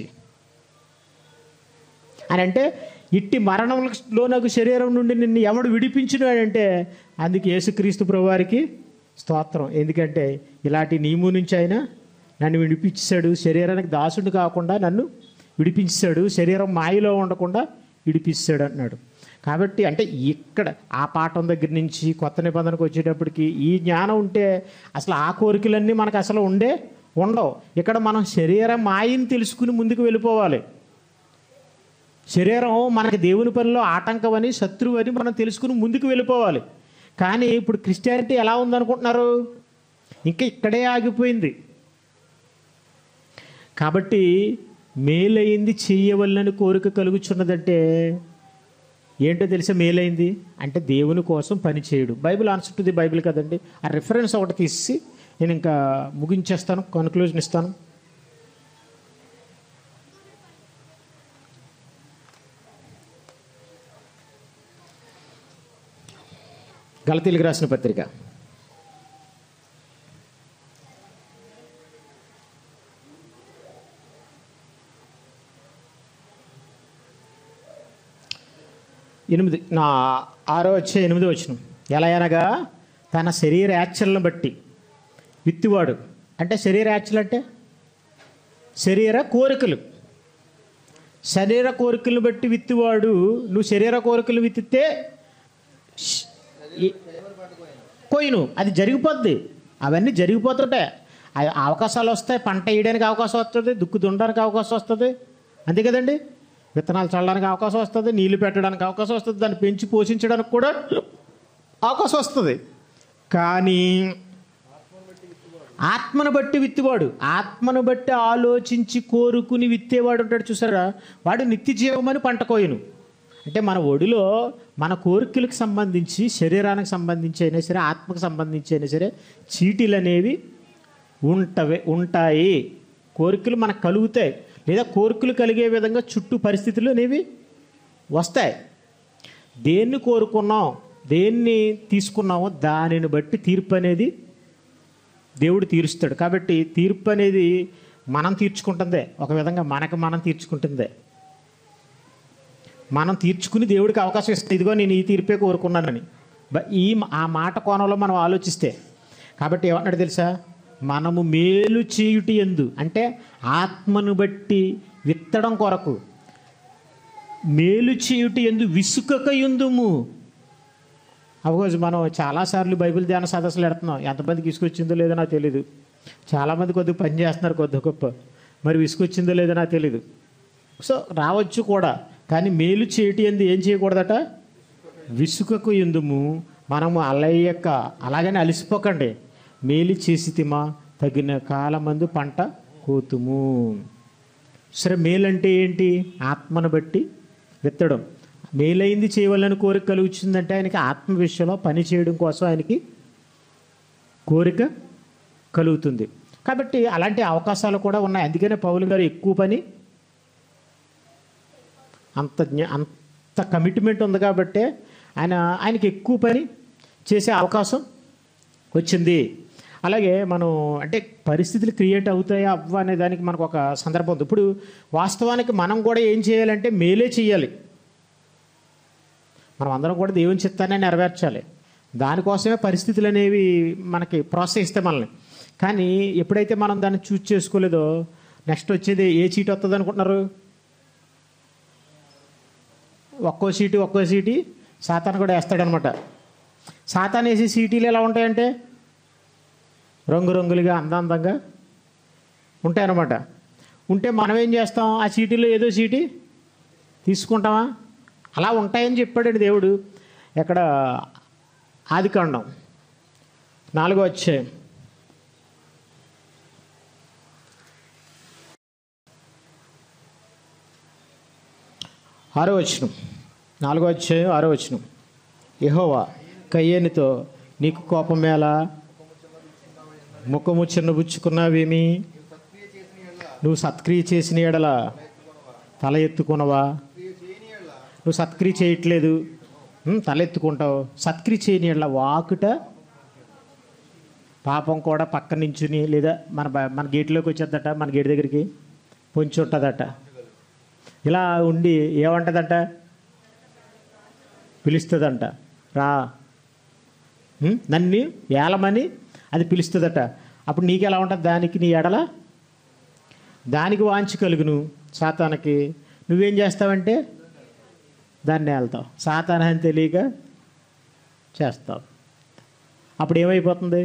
అని అంటే ఇట్టి మరణంలో నాకు శరీరం నుండి నిన్ను ఎవడు విడిపించును అని అంటే అందుకే యేసుక్రీస్తు ప్రభువారికి స్తోత్రం ఎందుకంటే ఇలాంటి నియము నుంచి ఆయన నన్ను విడిపించాడు శరీరానికి దాసుడు కాకుండా నన్ను విడిపించాడు శరీరం మాయలో ఉండకుండా విడిపిస్తాడు అన్నాడు కాబట్టి అంటే ఇక్కడ ఆ పాఠం దగ్గర నుంచి కొత్త నిబంధనకు వచ్చేటప్పటికి ఈ జ్ఞానం ఉంటే అసలు ఆ కోరికలన్నీ మనకు అసలు ఉండే ఉండవు ఇక్కడ మనం శరీరం మాయని తెలుసుకుని ముందుకు వెళ్ళిపోవాలి శరీరం మనకి దేవుని పనిలో ఆటంకమని శత్రువు అని మనం తెలుసుకుని ముందుకు వెళ్ళిపోవాలి కానీ ఇప్పుడు క్రిస్టియానిటీ ఎలా ఉందనుకుంటున్నారు ఇంకా ఇక్కడే ఆగిపోయింది కాబట్టి మేలైంది చేయవల్లని కోరిక కలుగుచున్నదంటే ఏంటో తెలిసే మేలైంది అంటే దేవుని కోసం పని చేయడు Bible answer to the Bible కదండి ఆ రిఫరెన్స్ ఒకటి తీసి నేను ఇంకా ముగించేస్తాను కన్క్లూజన్ ఇస్తాను గలతీలకు రాసిన పత్రిక ఎనిమిది నా ఆరో వచ్చే ఎనిమిది వచ్చిన ఎలా అనగా తన శరీర యాచలను బట్టి విత్తివాడు అంటే శరీర యాచలు అంటే శరీర కోరికలు శరీర కోరికలను బట్టి విత్తివాడు నువ్వు శరీర కోరికలు విత్తితే ష్- ఈ- కోయిను అది జరిగిపోద్ది అవన్నీ జరిగిపోతుంటాయి ఆ- అవకాశాలు వస్తాయి పంట వేయడానికి అవకాశం వస్తుంది దుక్కు దున్నడానికి అవకాశం వస్తుంది అంతే కదండి విత్తనాలు చల్లడానికి అవకాశం వస్తుంది నీళ్లు పెట్టడానికి అవకాశం వస్తుంది దాన్ని పెంచి పోషించడానికి కూడా అవకాశం వస్తుంది కానీ ఆత్మను బట్టి విత్తువాడు ఆత్మను బట్టి ఆలోచించి కోరుకుని విత్తేవాడు ఉంటాడు చూసారా వాడు నిత్య జీవమని పంట కోయను అంటే మన ఒడిలో మన కోరికలకు సంబంధించి శరీరానికి సంబంధించి అయినా సరే ఆత్మకు సంబంధించి అయినా సరే చీటీలు అనేవి ఉంటవే ఉంటాయి కోరికలు మనకు కలుగుతాయి లేదా కోరికలు కలిగే విధంగా చుట్టూ పరిస్థితులు అనేవి వస్తాయి దేన్ని కోరుకున్నాం దేన్ని తీసుకున్నామో దానిని బట్టి తీర్పు అనేది దేవుడు తీరుస్తాడు కాబట్టి తీర్పు అనేది మనం తీర్చుకుంటుందే ఒక విధంగా మనకు మనం తీర్చుకుంటుందే మనం తీర్చుకుని దేవుడికి అవకాశం ఇస్తాం ఇదిగో నేను ఈ తీర్పే కోరుకున్నానని బ- ఈ ఆ మాట కోణంలో మనం ఆలోచిస్తే కాబట్టి ఏమన్నాడు తెలుసా మనము మేలు చేయుటి ఎందు అంటే ఆత్మను బట్టి విత్తడం కొరకు మేలు చేయుటి ఎందు విసుకక ఎందుము అఫ్కోర్స్ మనం చాలాసార్లు బైబిల్ ధ్యాన సదస్సులు పెడుతున్నాం ఎంతమందికి విసుకొచ్చిందో లేదో నాకు తెలియదు చాలామంది కొద్దిగా పని చేస్తున్నారు కొద్ది గొప్ప మరి విసుకొచ్చిందో లేదో నాకు తెలియదు సో రావచ్చు కూడా కానీ మేలు చేయటి ఎందు ఏం చేయకూడదట విసుకకు ఎందుము మనము అలయ్యక అలాగని అలసిపోకండి మేలు చేసితిమా తగిన కాలమందు పంట కోతుము సరే మేలంటే ఏంటి ఆత్మను బట్టి విత్తడం మేలైంది చేయవాలని కోరిక కలుగుతుందంటే ఆయనకి ఆత్మ విషయంలో పని చేయడం కోసం ఆయనకి కోరిక కలుగుతుంది కాబట్టి అలాంటి అవకాశాలు కూడా ఉన్నాయి అందుకనే పౌలు గారు ఎక్కువ పని అంత జ్ఞ- అంత కమిట్మెంట్ ఉంది కాబట్టి ఆయన ఆయనకి ఎక్కువ పని చేసే అవకాశం వచ్చింది అలాగే మనం అంటే పరిస్థితులు క్రియేట్ అవుతాయా అవ్వ అనే దానికి మనకు ఒక సందర్భం ఉంది ఇప్పుడు వాస్తవానికి మనం కూడా ఏం చేయాలంటే మేలే చేయాలి మనం అందరం కూడా దేవుని చిత్తాన్ని నెరవేర్చాలి దానికోసమే పరిస్థితులు అనేవి మనకి ప్రోత్సహిస్తే మనల్ని కానీ ఎప్పుడైతే మనం దాన్ని చూస్ చేసుకోలేదో నెక్స్ట్ వచ్చేది ఏ సీట్ వస్తుంది అనుకుంటున్నారు ఒక్కో సీటు ఒక్కో సీటు సాతాను కూడా వేస్తాడనమాట సాతాన్ వేసే సీటీలు ఎలా ఉంటాయంటే రంగురంగులుగా అందందంగా ఉంటాయన్నమాట ఉంటే మనం ఏం చేస్తాం ఆ సీటీలో ఏదో సీటీ తీసుకుంటామా అలా ఉంటాయని చెప్పాడండి దేవుడు ఎక్కడ ఆదికాండం నాలుగో వచ్చే ఆరో వచనం నాలుగో వచ్చే ఆరో వచనం యెహోవా కయ్యేనితో నీకు కోపమేలా ముఖము చిన్నబుచ్చుకున్నావేమి నీవు సత్క్రియ చేసిన యెడల నువ్వు సత్క్రియ చేసిన ఎడల తల ఎత్తుకునవా క్రియ చేయని ఎడల నువ్వు సత్క్రియ చేయట్లేదు ఉం, తల ఎత్తుకుంటావు సత్క్రియ చేయని ఎడల వాకుట పాపం కూడా పక్క నించుని లేదా మన బ- మన గేట్లోకి వచ్చేద్దట మన గేట్ దగ్గరికి పొంచి ఉంటుందట ఇలా ఉండి ఏమంటదంట పిలుస్తుందంట రా ఉం? నన్ను ఏలమని అది పిలుస్తుందట అప్పుడు నీకు ఎలా ఉంటుంది దానికి నీ ఎడల దానికి వాంచి కలుగును సాతానికి నువ్వేం చేస్తావంటే దాన్ని వెళ్తావు సాతాన అని తెలియక చేస్తావు అప్పుడు ఏమైపోతుంది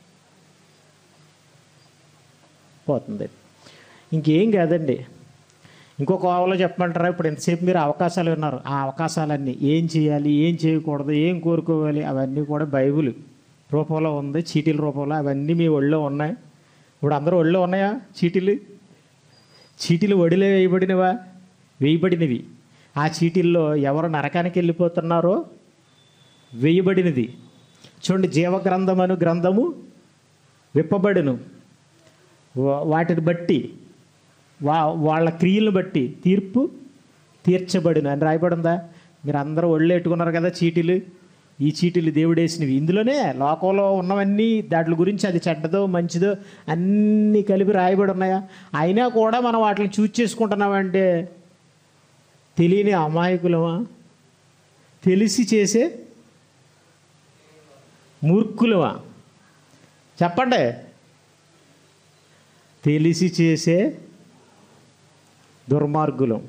పోతుంది ఇంకేం కాదండి ఇంకో కోవలో చెప్పమంటారా ఇప్పుడు ఎంతసేపు మీరు అవకాశాలు విన్నారు ఆ అవకాశాలన్నీ ఏం చేయాలి ఏం చేయకూడదు ఏం కోరుకోవాలి అవన్నీ కూడా బైబిల్ రూపంలో ఉంది చీటీల రూపంలో అవన్నీ మీ ఒళ్ళో ఉన్నాయి ఇప్పుడు అందరూ ఒళ్ళో ఉన్నాయా చీటీలు చీటీలు ఒడిలో వేయబడినవా వేయబడినవి ఆ చీటీల్లో ఎవరు నరకానికి వెళ్ళిపోతున్నారో వేయబడినది చూడండి జీవగ్రంథం అను గ్రంథము విప్పబడును వా- వాటిని బట్టి వా వాళ్ళ క్రియలను బట్టి తీర్పు తీర్చబడును అని రాయబడిందా మీరు అందరూ ఒళ్ళు ఎట్టుకున్నారు కదా చీటీలు ఈ చీటీలు దేవుడు వేసినవి ఇందులోనే లోకంలో ఉన్నవన్నీ దాటి గురించి అది చెడ్డదో మంచిదో అన్నీ కలిపి రాయబడి ఉన్నాయా అయినా కూడా మనం వాటిని చూజ్ చేసుకుంటున్నామంటే తెలియని అమాయకులమా తెలిసి చేసే మూర్ఖులమా చెప్పండి తెలిసి చేసే దుర్మార్గులం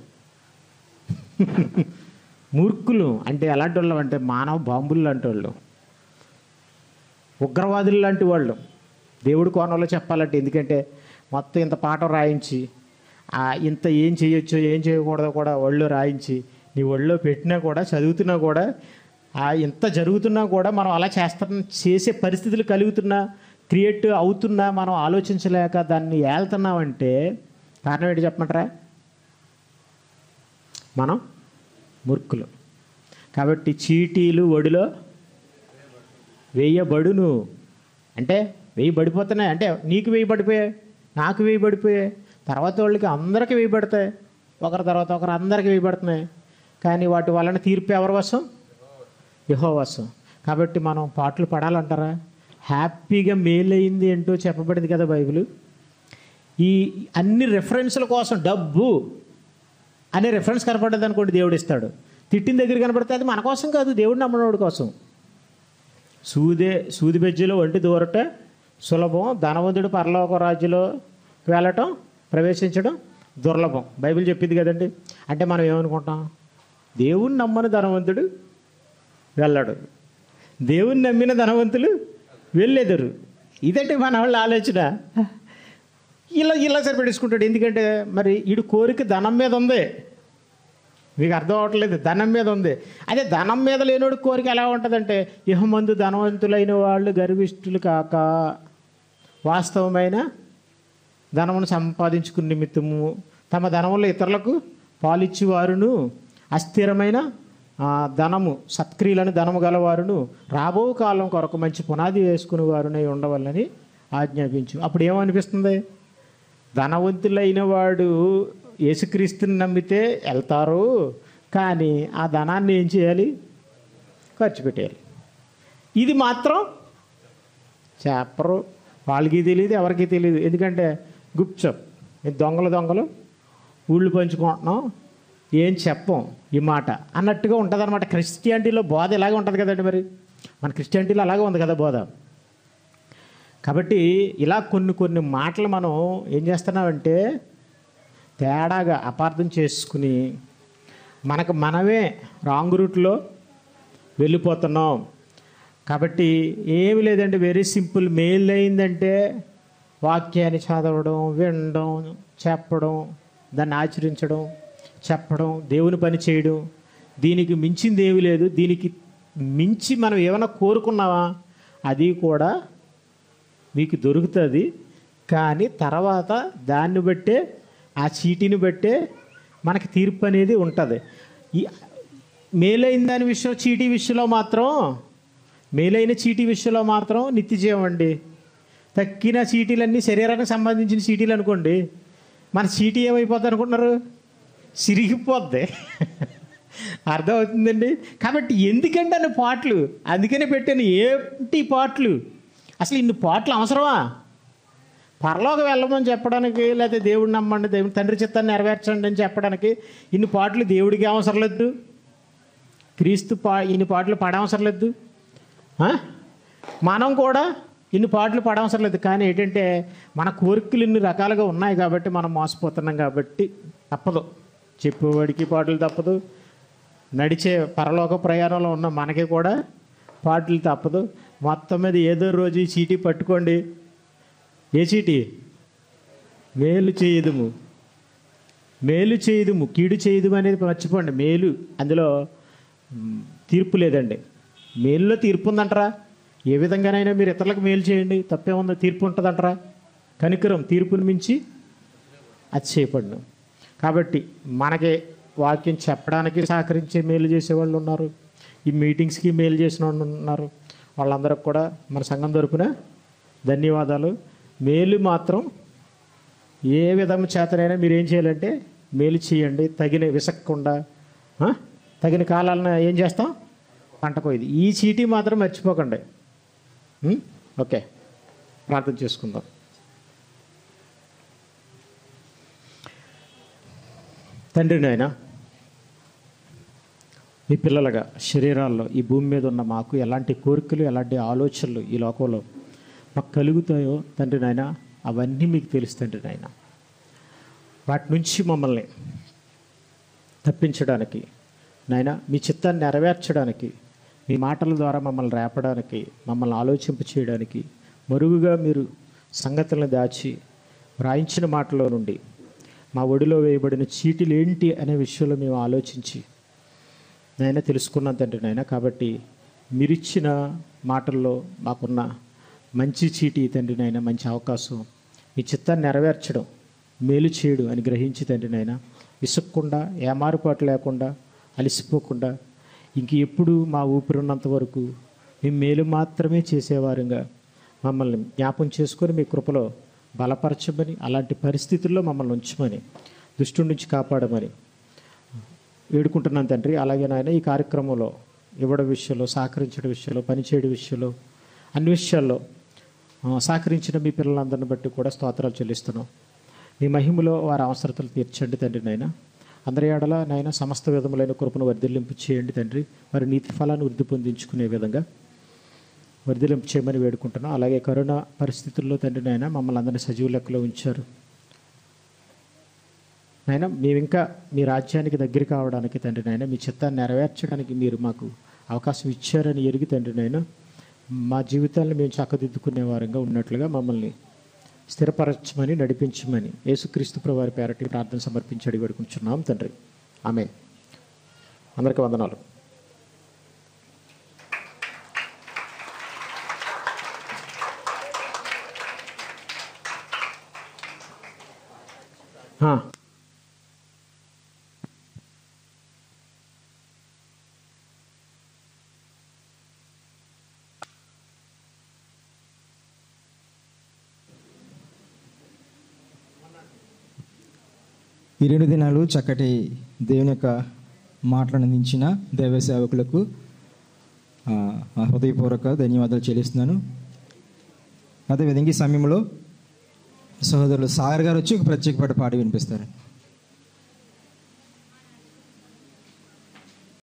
మూర్ఖులు అంటే ఎలాంటి వాళ్ళం అంటే మానవ బాంబులు లాంటి వాళ్ళు ఉగ్రవాదులు లాంటి వాళ్ళు దేవుడి కోణంలో చెప్పాలంటే ఎందుకంటే మొత్తం ఇంత పాఠం రాయించి ఆ ఇంత ఏం చేయొచ్చో ఏం చేయకూడదో కూడా ఒళ్ళో రాయించి నీ ఒళ్ళో పెట్టినా కూడా చదువుతున్నా కూడా ఆ ఇంత జరుగుతున్నా కూడా మనం అలా చేస్తున్న చేసే పరిస్థితులు కలుగుతున్నా క్రియేట్ అవుతున్నా మనం ఆలోచించలేక దాన్ని ఏళ్తున్నామంటే కారణం ఏంటి చెప్పమంటారా మనం మూర్ఖులు కాబట్టి చీటీలు ఒడిలో వేయబడును అంటే వెయ్యి పడిపోతున్నాయి అంటే నీకు వెయ్యి పడిపోయాయి నాకు వెయ్యి పడిపోయాయి తర్వాత వాళ్ళకి అందరికీ వెయ్యి పడతాయి ఒకరి తర్వాత ఒకరు అందరికీ వెయ్యి పడుతున్నాయి కానీ వాటి వలన తీర్పు ఎవరి వశం యహో వశం కాబట్టి మనం పాటలు పడాలంటారా హ్యాపీగా మేలైంది ఏంటో చెప్పబడింది కదా బైబిల్ ఈ అన్ని రెఫరెన్స్ల కోసం డబ్బు అనే రెఫరెన్స్ కనపడ్డది అనుకోండి దేవుడు ఇస్తాడు తిట్టిన దగ్గర కనపడితే అది మన కోసం కాదు దేవుడు నమ్మనోడి కోసం సూదే సూది బెజ్జిలో ఒంటి దూరట సులభం ధనవంతుడు పరలోక రాజ్యలో వెళ్ళటం ప్రవేశించడం దుర్లభం బైబిల్ చెప్పింది కదండి అంటే మనం ఏమనుకుంటాం దేవుణ్ణి నమ్మని ధనవంతుడు వెళ్ళడు దేవుణ్ణి నమ్మిన ధనవంతులు వెళ్ళెదరు ఇదంటే మన వాళ్ళ ఆలోచన ఇలా ఇలా సరిపెట్టేసుకుంటాడు ఎందుకంటే మరి వీడు కోరిక ధనం మీద ఉంది మీకు అర్థం అవ్వట్లేదు ధనం మీద ఉంది అదే ధనం మీద లేనోడు కోరిక ఎలా ఉంటుందంటే ఇహమందు ధనవంతులైన వాళ్ళు గర్విష్ఠులు కాక వాస్తవమైన ధనమును సంపాదించుకున్న నిమిత్తము తమ ధనములో ఇతరులకు పాలిచ్చి వారును అస్థిరమైన ఆ, ధనము సత్క్రియలను ధనము గలవారును రాబో కాలం కొరకు మంచి పునాది వేసుకుని వారునై ఉండవాలని ఆజ్ఞాపించు అప్పుడు ఏమనిపిస్తుంది ధనవంతులైన వాడు యేసుక్రీస్తుని నమ్మితే వెళ్తారు కానీ ఆ ధనాన్ని ఏం చేయాలి ఖర్చు పెట్టేయాలి ఇది మాత్రం చెప్పరు వాళ్ళకి తెలియదు ఎవరికి తెలియదు ఎందుకంటే గుప్చప్ ఇది దొంగలు దొంగలు ఊళ్ళు పంచుకుంటున్నాం ఏం చెప్పం ఈ మాట అన్నట్టుగా ఉంటుంది అనమాట క్రిస్టియానిటీలో బోధ ఇలాగే ఉంటుంది కదండి మరి మన క్రిస్టియానిటీలో అలాగే ఉంది కదా బోధ కాబట్టి ఇలా కొన్ని కొన్ని మాటలు మనం ఏం చేస్తున్నామంటే తేడాగా అపార్థం చేసుకుని మనకు మనమే రాంగ్ రూట్లో వెళ్ళిపోతున్నాం కాబట్టి ఏమి లేదండి వెరీ సింపుల్ మెయిల్ అయిందంటే వాక్యాన్ని చదవడం వినడం చెప్పడం దాన్ని ఆచరించడం చెప్పడం దేవుని పని చేయడం దీనికి మించింది ఏమీ లేదు దీనికి మించి మనం ఏమైనా కోరుకున్నావా అది కూడా మీకు దొరుకుతుంది కానీ తర్వాత దాన్ని బట్టే ఆ చీటీని బట్టే మనకి తీర్పు అనేది ఉంటుంది ఈ మేలైన దాని విషయం చీటీ విషయంలో మాత్రం మేలైన చీటీ విషయంలో మాత్రం నిత్య జీవం అండి తక్కిన చీటీలన్నీ శరీరానికి సంబంధించిన చీటీలు అనుకోండి మన చీటీ ఏమైపోద్ది అనుకుంటున్నారు సిరిగిపోద్ది అర్థమవుతుందండి కాబట్టి ఎందుకంటే అన్ని పాటలు అందుకనే పెట్టాను ఏంటి పాటలు అసలు ఇన్ని పాటలు అవసరమా పరలోకి వెళ్ళమని చెప్పడానికి లేకపోతే దేవుడిని నమ్మండి దేవుని తండ్రి చిత్తాన్ని నెరవేర్చండి అని చెప్పడానికి ఇన్ని పాటలు దేవుడికి అవసరం లేదు క్రీస్తు పా ఇన్ని పాటలు పడవసరం లేదు ఆ? మనం కూడా ఇన్ని పాటలు పడవసరం లేదు కానీ ఏంటంటే మన కోరికలు ఇన్ని రకాలుగా ఉన్నాయి కాబట్టి మనం మోసపోతున్నాం కాబట్టి తప్పదు చెప్పేవాడికి పాటలు తప్పదు నడిచే పరలోక ప్రయాణంలో ఉన్న మనకి కూడా పాటలు తప్పదు మొత్తం మీద ఏదో రోజు ఈ చీటీ పట్టుకోండి ఏ చీటీ మేలు చేయదుము మేలు చేయదుము కీడు చేయదుము అనేది మర్చిపోండి మేలు అందులో మ్, తీర్పు లేదండి మేలులో తీర్పు ఉందంటారా ఏ విధంగానైనా మీరు ఇతరులకు మేలు చేయండి తప్పేముందో తీర్పు ఉంటుందంటారా కనికరం తీర్పుని మించి అది చేయబడిన కాబట్టి మనకి వాక్యం చెప్పడానికి సహకరించే మేలు చేసేవాళ్ళు ఉన్నారు ఈ మీటింగ్స్కి మేలు చేసిన వాళ్ళు ఉన్నారు వాళ్ళందరికి కూడా మన సంఘం తరపున ధన్యవాదాలు మేలు మాత్రం ఏ విధం చేతనైనా మీరు ఏం చేయాలంటే మేలు చేయండి తగిన విసక్కుండా ఆ? తగిన కాలాలను ఏం చేస్తాం పంట కోయిది ఈ చీటీ మాత్రం మర్చిపోకండి ఉం? ఓకే ప్రార్థన చేసుకుందాం తండ్రి నాయన మీ పిల్లలుగా శరీరాల్లో ఈ భూమి మీద ఉన్న మాకు ఎలాంటి కోరికలు ఎలాంటి ఆలోచనలు ఈ లోకంలో మాకు కలుగుతాయో తండ్రి నాయన అవన్నీ మీకు తెలుసు తండ్రి నాయన వాటి నుంచి మమ్మల్ని తప్పించడానికి నాయన మీ చిత్తాన్ని నెరవేర్చడానికి మీ మాటల ద్వారా మమ్మల్ని రేపడానికి మమ్మల్ని ఆలోచింప చేయడానికి మరుగుగా మీరు సంగతులను దాచి వ్రాయించిన మాటలో నుండి మా ఒడిలో వేయబడిన చీటీలు ఏంటి అనే విషయంలో మేము ఆలోచించి నాయన తెలుసుకున్నాం తండ్రి నాయన కాబట్టి మీరిచ్చిన మాటల్లో మాకున్న మంచి చీటీ తండ్రి నాయన మంచి అవకాశం మీ చిత్తాన్ని నెరవేర్చడం మేలు చేయడు అని గ్రహించి తండ్రి నాయన విసుక్కుండా ఏమారుపాటు లేకుండా అలసిపోకుండా ఇంక ఎప్పుడు మా ఊపిరి ఉన్నంత వరకు మేము మేలు మాత్రమే చేసేవారుగా మమ్మల్ని జ్ఞాపం చేసుకొని మీ కృపలో బలపరచమని అలాంటి పరిస్థితుల్లో మమ్మల్ని ఉంచమని దుష్టు నుంచి కాపాడమని వేడుకుంటున్నాను తండ్రి అలాగే నాయన ఈ కార్యక్రమంలో ఇవ్వడం విషయంలో సహకరించడం విషయంలో పనిచేయడం విషయంలో అన్ని విషయాల్లో ఆ, సహకరించిన మీ పిల్లలందరిని బట్టి కూడా స్తోత్రాలు చెల్లిస్తున్నాం మీ మహిమలో వారి అవసరతలు తీర్చండి తండ్రి నాయన అందరి ఏడల నాయన సమస్త విధములైన కృపను వర్ధిల్లింపు చేయండి తండ్రి వారి నీతి ఫలాన్ని వృద్ధి పొందించుకునే విధంగా వర్ధిలింపు చేయమని వేడుకుంటున్నాం అలాగే కరోనా పరిస్థితుల్లో తండ్రి నాయన మమ్మల్ని అందరినీ సజీవ లెక్కలో ఉంచారు నాయన మేము ఇంకా మీ రాజ్యానికి దగ్గర కావడానికి తండ్రి నాయన మీ చిత్తాన్ని నెరవేర్చడానికి మీరు మాకు అవకాశం ఇచ్చారని ఎరిగి తండ్రి నాయన మా జీవితాలను మేము చక్కదిద్దుకునే వారంగా ఉన్నట్లుగా మమ్మల్ని స్థిరపరచమని నడిపించమని యేసుక్రీస్తు ప్రభువారి పేరటి ప్రార్థన సమర్పించి అడిగి వేడుకుంటున్నాం తండ్రి ఆమె అందరికీ వందనాలు ఆ. ఈ రెండు దినాలు చక్కటి దేవుని యొక్క మాటలను అందించిన దైవ సేవకులకు ఆ, ఆ హృదయపూర్వక ధన్యవాదాలు చెల్లిస్తున్నాను అదేవిధంగా ఈ సమయంలో సహోదరులు సాగర్ గారు వచ్చి ఒక ప్రత్యేక పాట పాడి వినిపిస్తారు